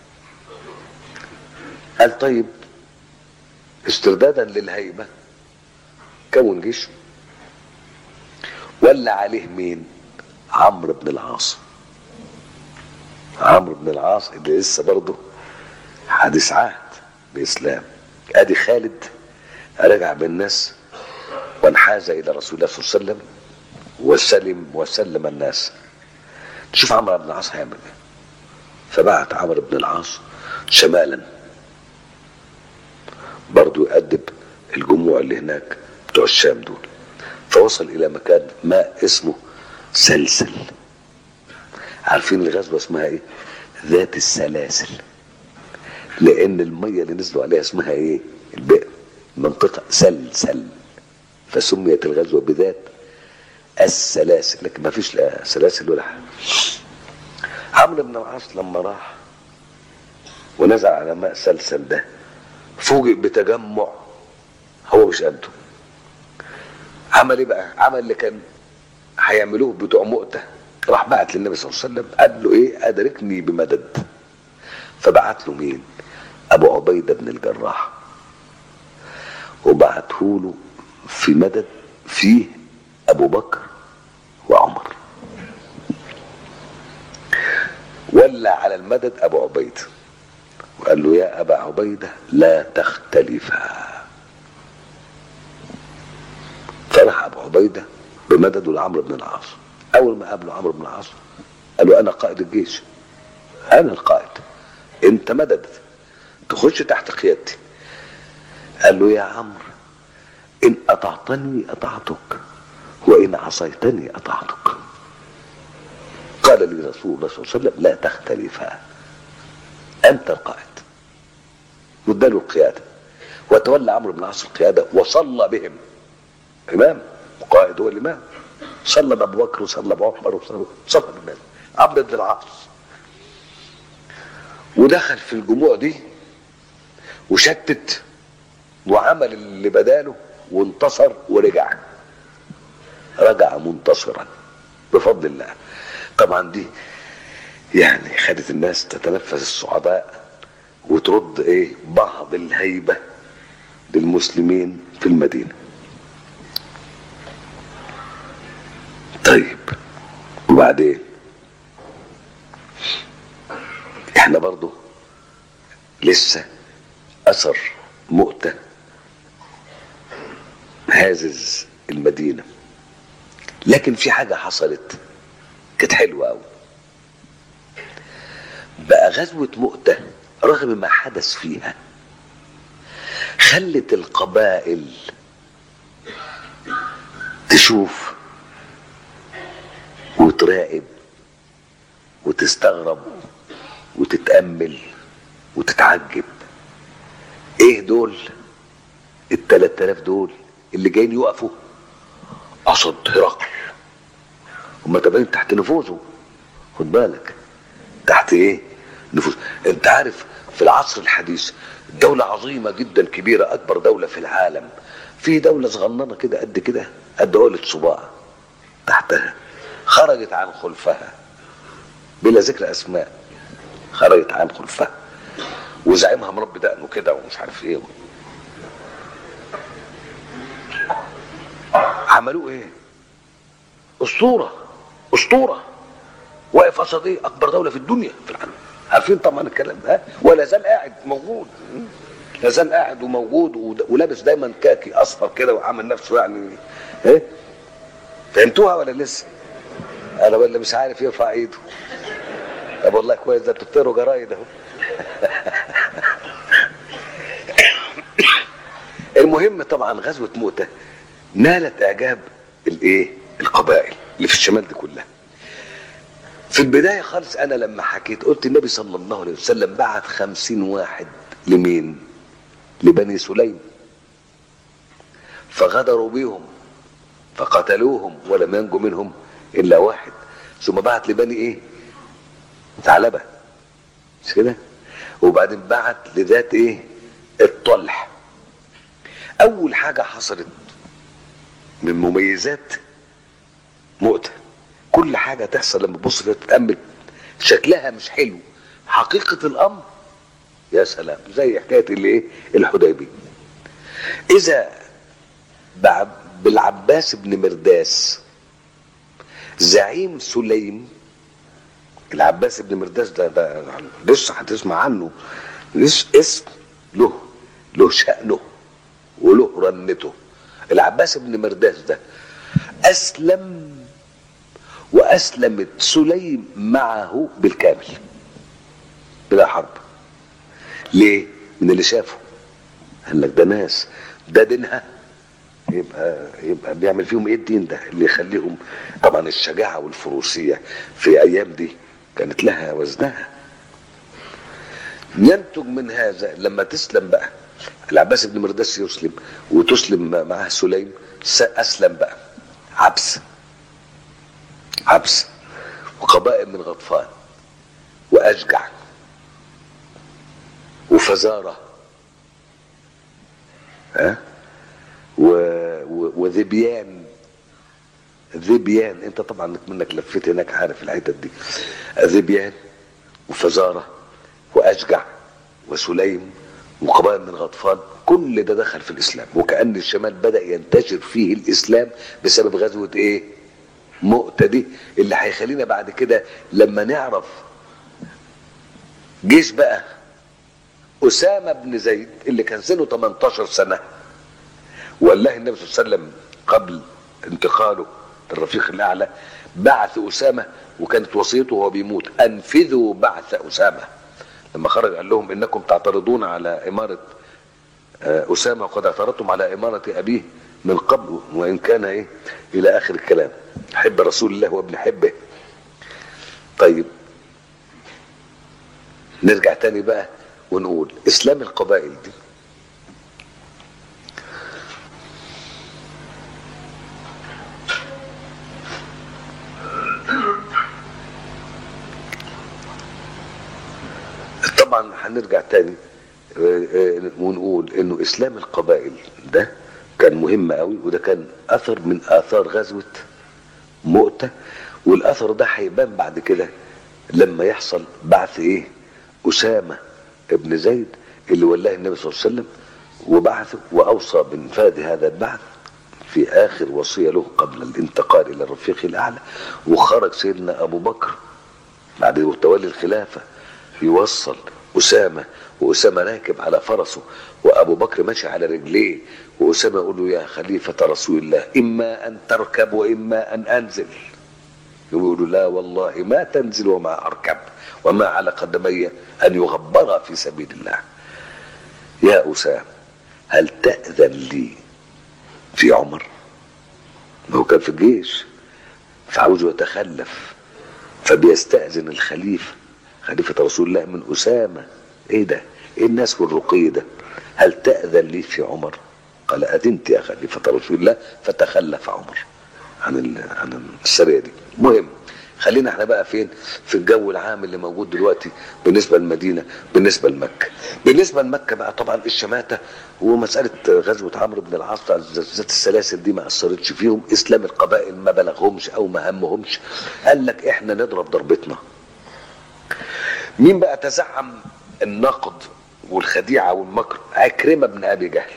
قال طيب استردادا للهيبة كون جيش ولا عليه مين عمرو بن العاص عمرو بن العاص اللي لسه برضه حديث عهد بإسلام ادي خالد رجع بالناس وانحاز الى رسول الله صلى الله عليه وسلم وسلم وسلم الناس شوف عمرو بن العاص هيعمل ايه فبعت عمرو بن العاص شمالا برضو يأدب الجموع اللي هناك بتوع الشام دول فوصل الى مكان ما اسمه سلسل عارفين الغزوه اسمها ايه ذات السلاسل لان الميه اللي نزلوا عليها اسمها ايه البئر منطقة سلسل فسميت الغزوة بذات السلاسل لكن ما فيش لا سلاسل ولا حاجة عمرو بن العاص لما راح ونزل على ماء سلسل ده فوجئ بتجمع هو مش قده عمل ايه بقى؟ عمل اللي كان هيعملوه بتوع مؤتة راح بعت للنبي صلى الله عليه وسلم قال له ايه ادركني بمدد فبعت له مين؟ ابو عبيده بن الجراح وبعته له في مدد فيه ابو بكر وعمر ولى على المدد ابو عبيده وقال له يا ابا عبيده لا تختلفا فراح ابو عبيده بمدده لعمرو بن العاص اول ما قابله عمرو بن العاص قال له انا قائد الجيش انا القائد انت مدد تخش تحت قيادتي قال له يا عمرو ان اطعتني اطعتك وان عصيتني اطعتك قال لي رسول الله صلى الله عليه وسلم لا تختلفا انت القائد واداله القياده وتولى عمرو بن العاص القياده وصلى بهم امام قائد هو الامام صلى بابو بكر وصلى بعمر وصلى صلى بالناس عبد بن العاص ودخل في الجموع دي وشتت وعمل اللي بداله وانتصر ورجع رجع منتصرا بفضل الله طبعا دي يعني خدت الناس تتنفس الصعداء وترد ايه بعض الهيبة للمسلمين في المدينة طيب وبعدين احنا برضو لسه اثر مؤتة هازز المدينة لكن في حاجة حصلت كانت حلوة قوي بقى غزوة مؤتة رغم ما حدث فيها خلت القبائل تشوف وتراقب وتستغرب وتتأمل وتتعجب ايه دول التلات الاف دول اللي جايين يقفوا قصد هرقل هما تابعين تحت نفوذه خد بالك تحت ايه نفوذ انت عارف في العصر الحديث دولة عظيمة جدا كبيرة أكبر دولة في العالم في دولة صغننة كده قد كده قد عقلة صباع تحتها خرجت عن خلفها بلا ذكر أسماء خرجت عن خلفها وزعيمها مربي دقنه كده ومش عارف ايه عملوه ايه اسطوره اسطوره واقف قصد ايه اكبر دوله في الدنيا في العالم عارفين طبعا الكلام ده ولا زال قاعد موجود لا زال قاعد وموجود ود- ولابس دايما كاكي اصفر كده وعامل نفسه يعني ايه فهمتوها ولا لسه انا ولا مش عارف يرفع ايده طب والله كويس ده بتقروا جرايد اهو المهم طبعا غزوة مؤتة نالت اعجاب الايه القبائل اللي في الشمال دي كلها في البداية خالص انا لما حكيت قلت النبي صلى الله عليه وسلم بعت خمسين واحد لمين لبني سليم فغدروا بيهم فقتلوهم ولم ينجو منهم الا واحد ثم بعت لبني ايه ثعلبة مش كده وبعدين بعت لذات ايه الطلح اول حاجة حصلت من مميزات مؤتة كل حاجة تحصل لما تبص فيها تتأمل شكلها مش حلو حقيقة الأمر يا سلام زي حكاية اللي ايه الحديبية إذا بعب- بالعباس بن مرداس زعيم سليم العباس بن مرداس ده, ده لسه هتسمع عنه لسه اسم له له شأنه وله رنته العباس بن مرداس ده أسلم وأسلمت سليم معه بالكامل بلا حرب ليه؟ من اللي شافه قال لك ده ناس ده دينها يبقى يبقى بيعمل فيهم ايه الدين ده اللي يخليهم طبعا الشجاعه والفروسيه في ايام دي كانت لها وزنها ينتج من هذا لما تسلم بقى العباس بن مرداس يسلم وتسلم معاه سليم س- اسلم بقى عبس عبس وقبائل من غطفان واشجع وفزاره ها و... و... وذبيان ذبيان انت طبعا منك لفيت هناك عارف الحتت دي ذبيان وفزاره واشجع وسليم وقبائل من غطفان كل ده دخل في الاسلام وكان الشمال بدا ينتشر فيه الاسلام بسبب غزوه ايه مؤتة دي اللي هيخلينا بعد كده لما نعرف جيش بقى أسامة بن زيد اللي كان سنه 18 سنة والله النبي صلى الله عليه وسلم قبل انتقاله للرفيق الأعلى بعث أسامة وكانت وصيته وهو بيموت أنفذوا بعث أسامة لما خرج قال لهم إنكم تعترضون على إمارة آه، أسامة وقد اعترضتم على إمارة أبيه من قبل وإن كان إيه إلى آخر الكلام حب رسول الله وابن حبه طيب نرجع تاني بقى ونقول إسلام القبائل دي هنرجع تاني آه، آه، ونقول انه اسلام القبائل ده كان مهم قوي وده كان اثر من اثار غزوه مؤتة والاثر ده هيبان بعد كده لما يحصل بعث ايه اسامه ابن زيد اللي ولاه النبي صلى الله عليه وسلم وبعثه واوصى بانفاذ هذا البعث في اخر وصيه له قبل الانتقال الى الرفيق الاعلى وخرج سيدنا ابو بكر بعد تولي الخلافه يوصل اسامه واسامه راكب على فرسه وابو بكر ماشي على رجليه واسامه يقول له يا خليفه رسول الله اما ان تركب واما ان انزل يقول لا والله ما تنزل وما اركب وما على قدمي ان يغبر في سبيل الله يا اسامه هل تاذن لي في عمر ما هو كان في الجيش فعاوز يتخلف فبيستأذن الخليفة خليفة رسول الله من أسامة إيه ده؟ إيه الناس والرقي ده؟ هل تأذن لي في عمر؟ قال أذنت يا خليفة رسول الله فتخلف عمر عن ال- عن السرية دي مهم خلينا احنا بقى فين في الجو العام اللي موجود دلوقتي بالنسبه للمدينه بالنسبه لمكه بالنسبه لمكه بقى طبعا الشماته ومساله غزوه عمرو بن العاص ذات السلاسل دي ما اثرتش فيهم اسلام القبائل ما بلغهمش او ما همهمش قال لك احنا نضرب ضربتنا مين بقى تزعم النقد والخديعه والمكر عكرمه بن ابي جهل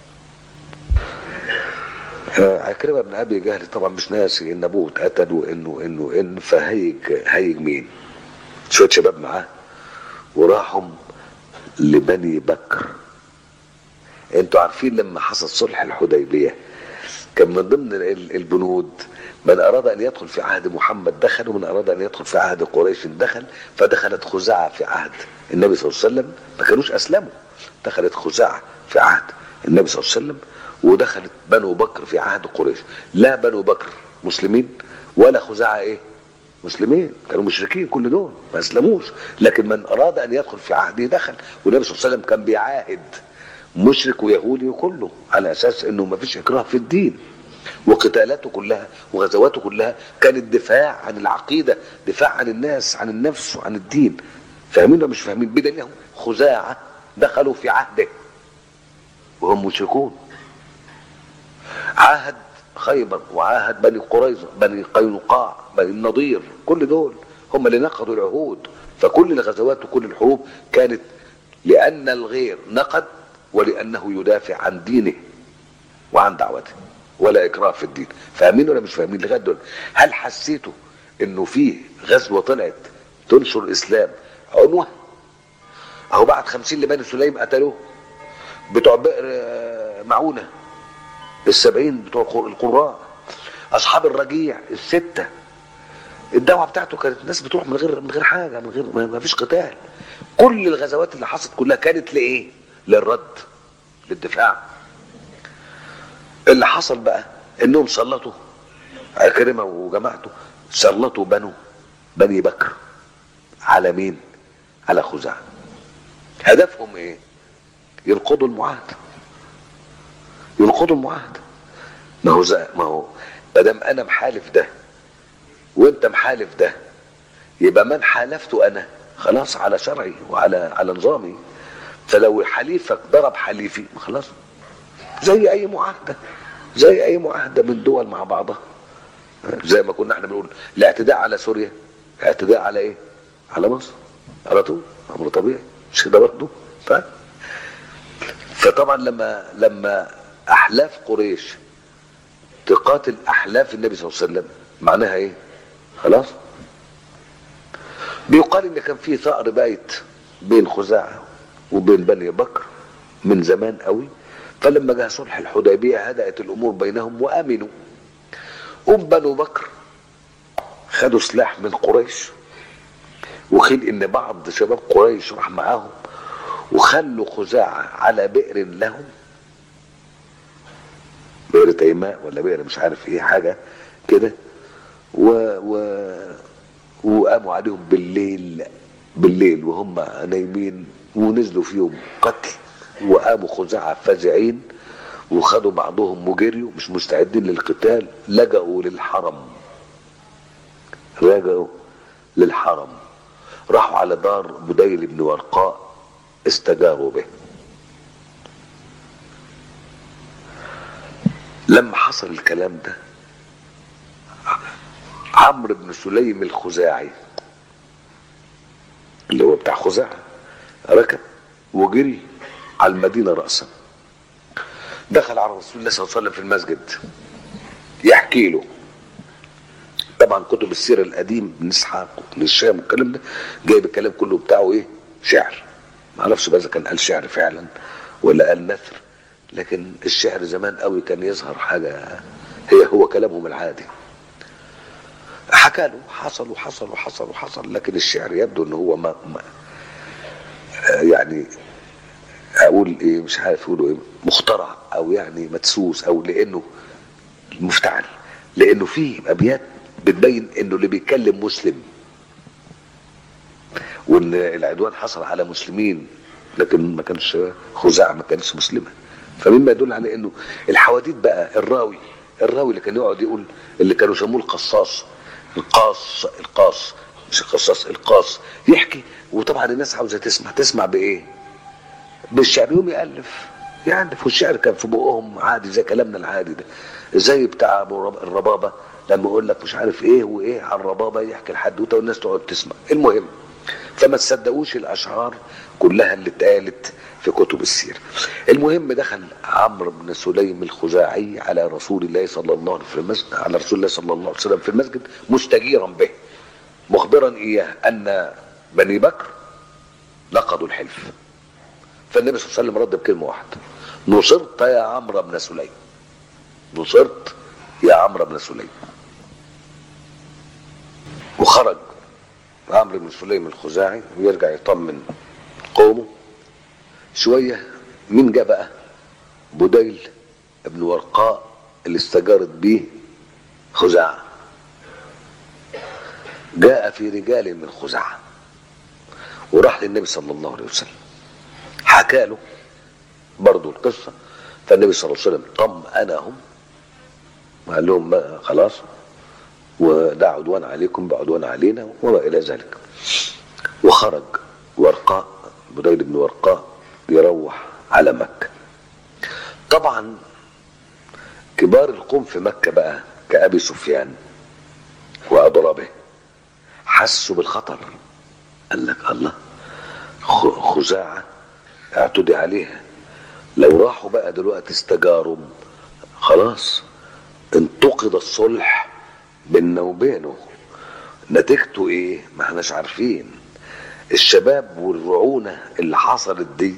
عكرمه بن ابي جهل طبعا مش ناسي ان ابوه اتقتل وانه انه ان فهيج هيج مين؟ شويه شباب معاه وراحوا لبني بكر انتوا عارفين لما حصل صلح الحديبيه كان من ضمن ال- البنود من اراد ان يدخل في عهد محمد دخل ومن اراد ان يدخل في عهد قريش دخل فدخلت خزاعه في عهد النبي صلى الله عليه وسلم ما كانوش اسلموا دخلت خزاعه في عهد النبي صلى الله عليه وسلم ودخلت بنو بكر في عهد قريش لا بنو بكر مسلمين ولا خزاعه ايه مسلمين كانوا مشركين كل دول ما اسلموش لكن من اراد ان يدخل في عهده دخل والنبي صلى الله عليه وسلم كان بيعاهد مشرك ويهودي وكله على اساس انه ما فيش اكراه في الدين وقتالاته كلها وغزواته كلها كانت دفاع عن العقيده دفاع عن الناس عن النفس وعن الدين فاهمين ولا مش فاهمين بدليل خزاعه دخلوا في عهده وهم مشركون عاهد خيبر وعاهد بني قريظه بني قينقاع بني النضير كل دول هم اللي نقضوا العهود فكل الغزوات وكل الحروب كانت لان الغير نقد ولانه يدافع عن دينه وعن دعوته ولا اكراه في الدين فاهمين ولا مش فاهمين لغايه دول هل حسيتوا انه في غزوه طلعت تنشر الاسلام عنوه اهو بعد خمسين لبني سليم قتلوه بتوع بئر آه، معونه السبعين بتوع القر- القراء اصحاب الرجيع السته الدعوه بتاعته كانت الناس بتروح من غير من غير حاجه من غير ما ما فيش قتال كل الغزوات اللي حصلت كلها كانت لايه للرد للدفاع اللي حصل بقى انهم سلطوا عكرمه وجماعته سلطوا بنو بني بكر على مين على خزاعه هدفهم ايه ينقضوا المعاهده ينقضوا المعاهده ما هو زي ما هو ما دام انا محالف ده وانت محالف ده يبقى من حالفته انا خلاص على شرعي وعلى على نظامي فلو حليفك ضرب حليفي خلاص زي اي معاهده زي اي معاهده من دول مع بعضها زي ما كنا احنا بنقول الاعتداء على سوريا اعتداء على ايه على مصر على طول امر طبيعي مش كده برضه طيب فطبعا لما لما احلاف قريش تقاتل احلاف النبي صلى الله عليه وسلم معناها ايه خلاص بيقال ان كان في ثأر بايت بين خزاعه وبين بني بكر من زمان قوي فلما جاء صلح الحديبيه هدأت الامور بينهم وامنوا ام بنو بكر خدوا سلاح من قريش وخيل ان بعض شباب قريش راح معاهم وخلوا خزاعه على بئر لهم بئر تيماء ولا بئر مش عارف ايه حاجه كده و, و وقاموا عليهم بالليل بالليل وهم نايمين ونزلوا فيهم قتل وقاموا خزاعة فزعين وخدوا بعضهم وجريوا مش مستعدين للقتال لجأوا للحرم لجأوا للحرم راحوا على دار بديل بن ورقاء استجاروا به لما حصل الكلام ده عمرو بن سليم الخزاعي اللي هو بتاع خزاعة ركب وجري على المدينة رأسا دخل على رسول الله صلى الله عليه وسلم في المسجد يحكي له طبعا كتب السيرة القديم من اسحاق وابن الشام والكلام ده جايب الكلام كله بتاعه ايه شعر ما اعرفش بقى اذا كان قال شعر فعلا ولا قال نثر لكن الشعر زمان قوي كان يظهر حاجة هي هو كلامهم العادي حكى له حصل وحصل وحصل وحصل لكن الشعر يبدو ان هو ما, ما يعني اقول ايه مش عارف اقوله ايه مخترع او يعني مدسوس او لانه مفتعل لانه فيه ابيات بتبين انه اللي بيتكلم مسلم وان العدوان حصل على مسلمين لكن ما كانش خزاعه ما كانش مسلمه فمما يدل على انه الحواديت بقى الراوي الراوي اللي كان يقعد يقول اللي كانوا يسموه القصاص القاص القاص مش القصاص القاص يحكي وطبعا الناس عاوزه تسمع تسمع بايه؟ بالشعر يوم يالف يالف والشعر كان في بقهم عادي زي كلامنا العادي ده زي بتاع ابو الربابه لما يقول لك مش عارف ايه وايه على الربابه يحكي الحدوته والناس تقعد تسمع المهم فما تصدقوش الاشعار كلها اللي اتقالت في كتب السيره المهم دخل عمرو بن سليم الخزاعي على رسول الله صلى الله عليه وسلم في المسجد على رسول الله صلى الله عليه وسلم في المسجد مستجيرا به مخبرا اياه ان بني بكر لقدوا الحلف فالنبي صلى الله عليه وسلم رد بكلمه واحده نصرت يا عمرو بن سليم نصرت يا عمرو بن سليم وخرج عمرو بن سليم الخزاعي ويرجع يطمن قومه شوية مين جاء بقى بديل ابن ورقاء اللي استجارت بيه خزاعة جاء في رجال من خزاعة وراح للنبي صلى الله عليه وسلم حكى له برضو القصة فالنبي صلى الله عليه وسلم طمأنهم وقال لهم ما خلاص وده عدوان عليكم بعدوان علينا وما إلى ذلك وخرج ورقاء بديل بن ورقاء يروح على مكة طبعا كبار القوم في مكة بقى كأبي سفيان وأضرابه حسوا بالخطر قال لك الله خزاعة اعتدي عليها لو راحوا بقى دلوقتي استجاروا خلاص انتقد الصلح بيننا وبينه نتيجته ايه ما احناش عارفين الشباب والرعونة اللي حصلت دي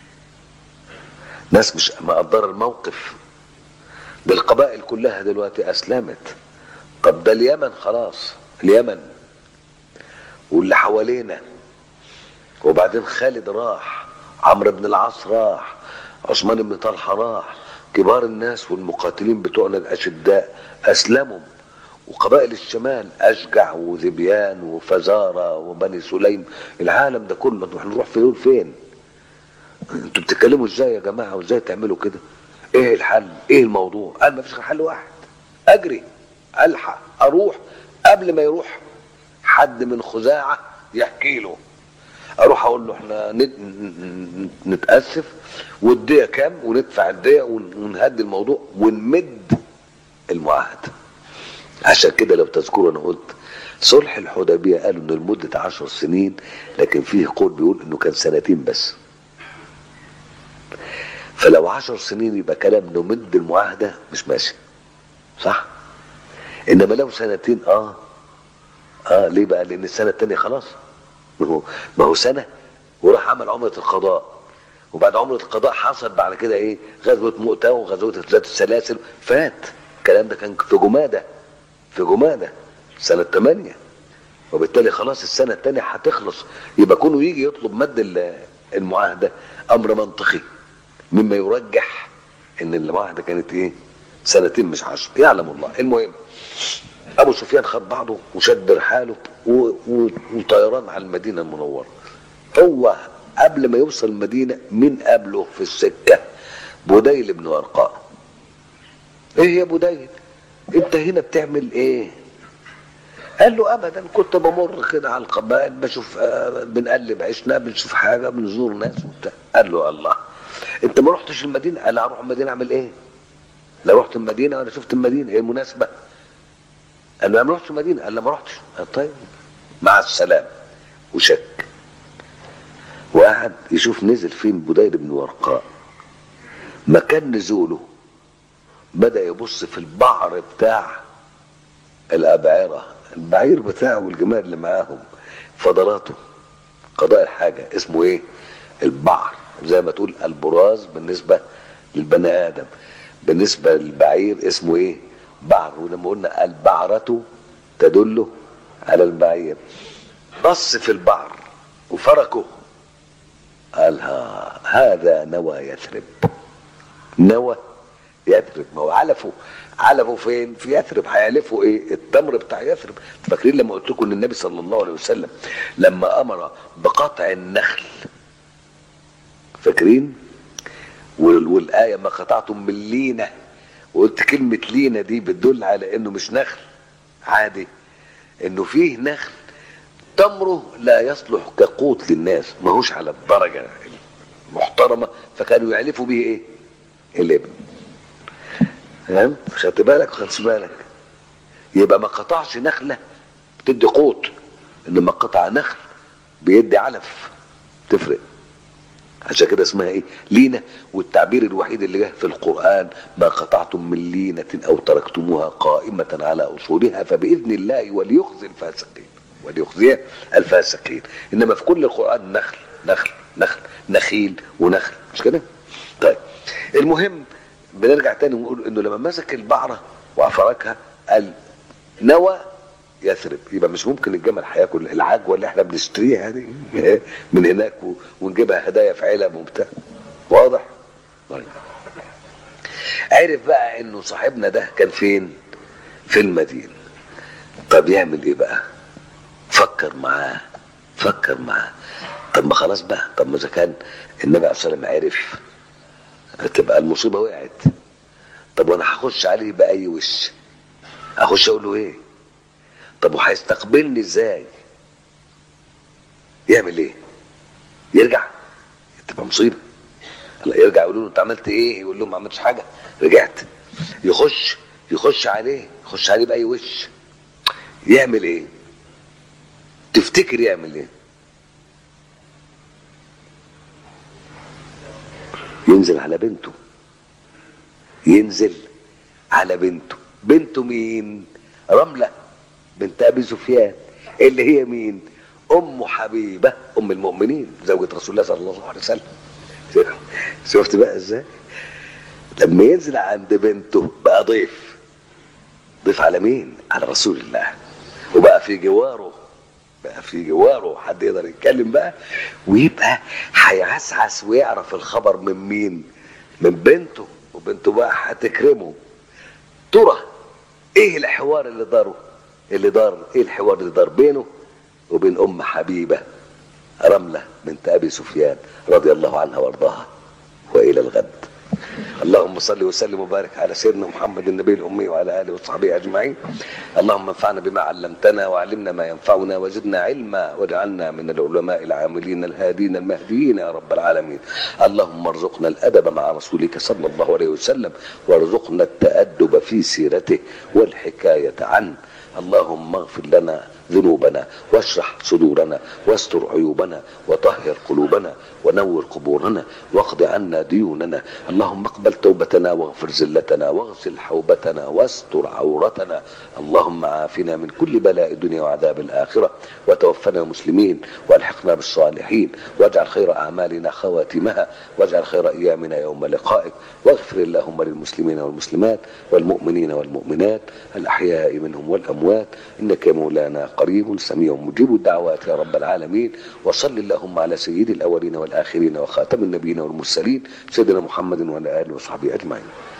ناس مش مقدرة الموقف ده القبائل كلها دلوقتي اسلمت طب ده اليمن خلاص اليمن واللي حوالينا وبعدين خالد راح عمرو بن العاص راح عثمان بن طلحه راح كبار الناس والمقاتلين بتوعنا الاشداء اسلموا وقبائل الشمال اشجع وذبيان وفزاره وبني سليم العالم ده كله نروح نروح فين فين انتوا بتتكلموا ازاي يا جماعه وازاي تعملوا كده ايه الحل ايه الموضوع قال ما فيش غير حل واحد اجري الحق اروح قبل ما يروح حد من خزاعه يحكي له اروح اقول له احنا نتاسف والديه كام وندفع الديه ونهدي الموضوع ونمد المعاهده عشان كده لو تذكروا انا قلت صلح الحديبيه قالوا انه لمده عشر سنين لكن فيه قول بيقول انه كان سنتين بس فلو عشر سنين يبقى كلام نمد المعاهده مش ماشي صح انما لو سنتين اه اه ليه بقى لان السنه الثانيه خلاص ما هو ما هو سنه وراح عمل عمره القضاء وبعد عمره القضاء حصل بعد كده ايه غزوه مؤتة وغزوه ذات السلاسل فات الكلام ده كان في جماده في جماده سنه 8 وبالتالي خلاص السنه الثانيه هتخلص يبقى كونه يجي يطلب مد المعاهده امر منطقي مما يرجح ان المعاهده كانت ايه سنتين مش عشر يعلم الله المهم ابو سفيان خد بعضه وشد رحاله وطيران على المدينه المنوره هو قبل ما يوصل المدينه مين قابله في السكه بديل بن ورقاء ايه يا بديل انت هنا بتعمل ايه قال له ابدا كنت بمر كده على القبائل بشوف آه، بنقلب عيشنا بنشوف حاجه بنزور ناس وبتاع قال له الله انت ما رحتش المدينه قال اروح المدينه اعمل ايه لا رحت المدينه ولا شفت المدينه ايه المناسبه قال له انا ما رحتش المدينه قال له ما رحتش قال طيب مع السلامه وشك وقعد يشوف نزل فين بدير بن ورقاء مكان نزوله بدأ يبص في البعر بتاع الأبعرة البعير بتاعه والجمال اللي معاهم فضلاته قضاء الحاجة اسمه ايه البعر زي ما تقول البراز بالنسبة للبني آدم بالنسبة للبعير اسمه ايه بعر ولما قلنا البعرة تدل على البعير بص في البعر وفركه قال ها هذا نوى يثرب نوى يثرب ما هو علفوا علفوا فين في يثرب هيعلفوا ايه التمر بتاع يثرب فاكرين لما قلت لكم ان النبي صلى الله عليه وسلم لما امر بقطع النخل فاكرين وال- والايه ما قطعتم من لينه وقلت كلمه لينه دي بتدل على انه مش نخل عادي انه فيه نخل تمره لا يصلح كقوت للناس ماهوش على الدرجه المحترمه فكانوا يعلفوا به ايه الابن فاهم خدت بالك خدت بالك يبقى ما قطعش نخله بتدي قوت انما قطع نخل بيدي علف تفرق عشان كده اسمها ايه لينة والتعبير الوحيد اللي جه في القرآن ما قطعتم من لينة او تركتموها قائمة على اصولها فبإذن الله وليخزي الفاسقين وليخزي الفاسقين انما في كل القرآن نخل نخل نخل نخيل ونخل مش كده طيب المهم بنرجع تاني ونقول انه لما مسك البعرة وافركها قال نوى يثرب يبقى مش ممكن الجمل هياكل العجوه اللي احنا بنشتريها دي من هناك و- ونجيبها هدايا في علب وبتاع واضح؟ طيب عرف بقى انه صاحبنا ده كان فين؟ في المدينه طب يعمل ايه بقى؟ فكر معاه فكر معاه طب ما خلاص بقى طب ما اذا كان النبي عليه الصلاه والسلام عرف تبقى المصيبه وقعت طب وانا هخش عليه باي وش؟ اخش اقول له ايه؟ طب وهيستقبلني ازاي يعمل ايه يرجع تبقى مصيبه لا يرجع يقول له انت عملت ايه يقول لهم ما عملتش حاجه رجعت يخش يخش عليه يخش عليه باي وش يعمل ايه تفتكر يعمل ايه ينزل على بنته ينزل على بنته بنته مين رملة بنت أبي سفيان اللي هي مين أم حبيبة أم المؤمنين زوجة رسول الله صلى الله عليه وسلم شفت بقى ازاي لما ينزل عند بنته بقى ضيف ضيف على مين على رسول الله وبقى في جواره بقى في جواره حد يقدر يتكلم بقى ويبقى هيعسعس ويعرف الخبر من مين من بنته وبنته بقى هتكرمه ترى ايه الحوار اللي داره اللي دار ايه الحوار اللي دار بينه وبين ام حبيبه رمله بنت ابي سفيان رضي الله عنها وارضاها والى الغد اللهم صل وسلم وبارك على سيدنا محمد النبي الامي وعلى اله وصحبه اجمعين اللهم انفعنا بما علمتنا وعلمنا ما ينفعنا وزدنا علما واجعلنا من العلماء العاملين الهادين المهديين يا رب العالمين اللهم ارزقنا الادب مع رسولك صلى الله عليه وسلم وارزقنا التادب في سيرته والحكايه عنه اللهم اغفر لنا ذنوبنا واشرح صدورنا واستر عيوبنا وطهر قلوبنا ونور قبورنا واقض عنا ديوننا اللهم اقبل توبتنا واغفر زلتنا واغسل حوبتنا واستر عورتنا اللهم عافنا من كل بلاء الدنيا وعذاب الآخرة وتوفنا مسلمين والحقنا بالصالحين واجعل خير أعمالنا خواتمها واجعل خير أيامنا يوم لقائك واغفر اللهم للمسلمين والمسلمات والمؤمنين والمؤمنات الأحياء منهم والأموات إنك يا مولانا قريب سميع مجيب الدعوات يا رب العالمين وصل اللهم على سيد الأولين والآخرين وخاتم النبيين والمرسلين سيدنا محمد وعلى آله وصحبه أجمعين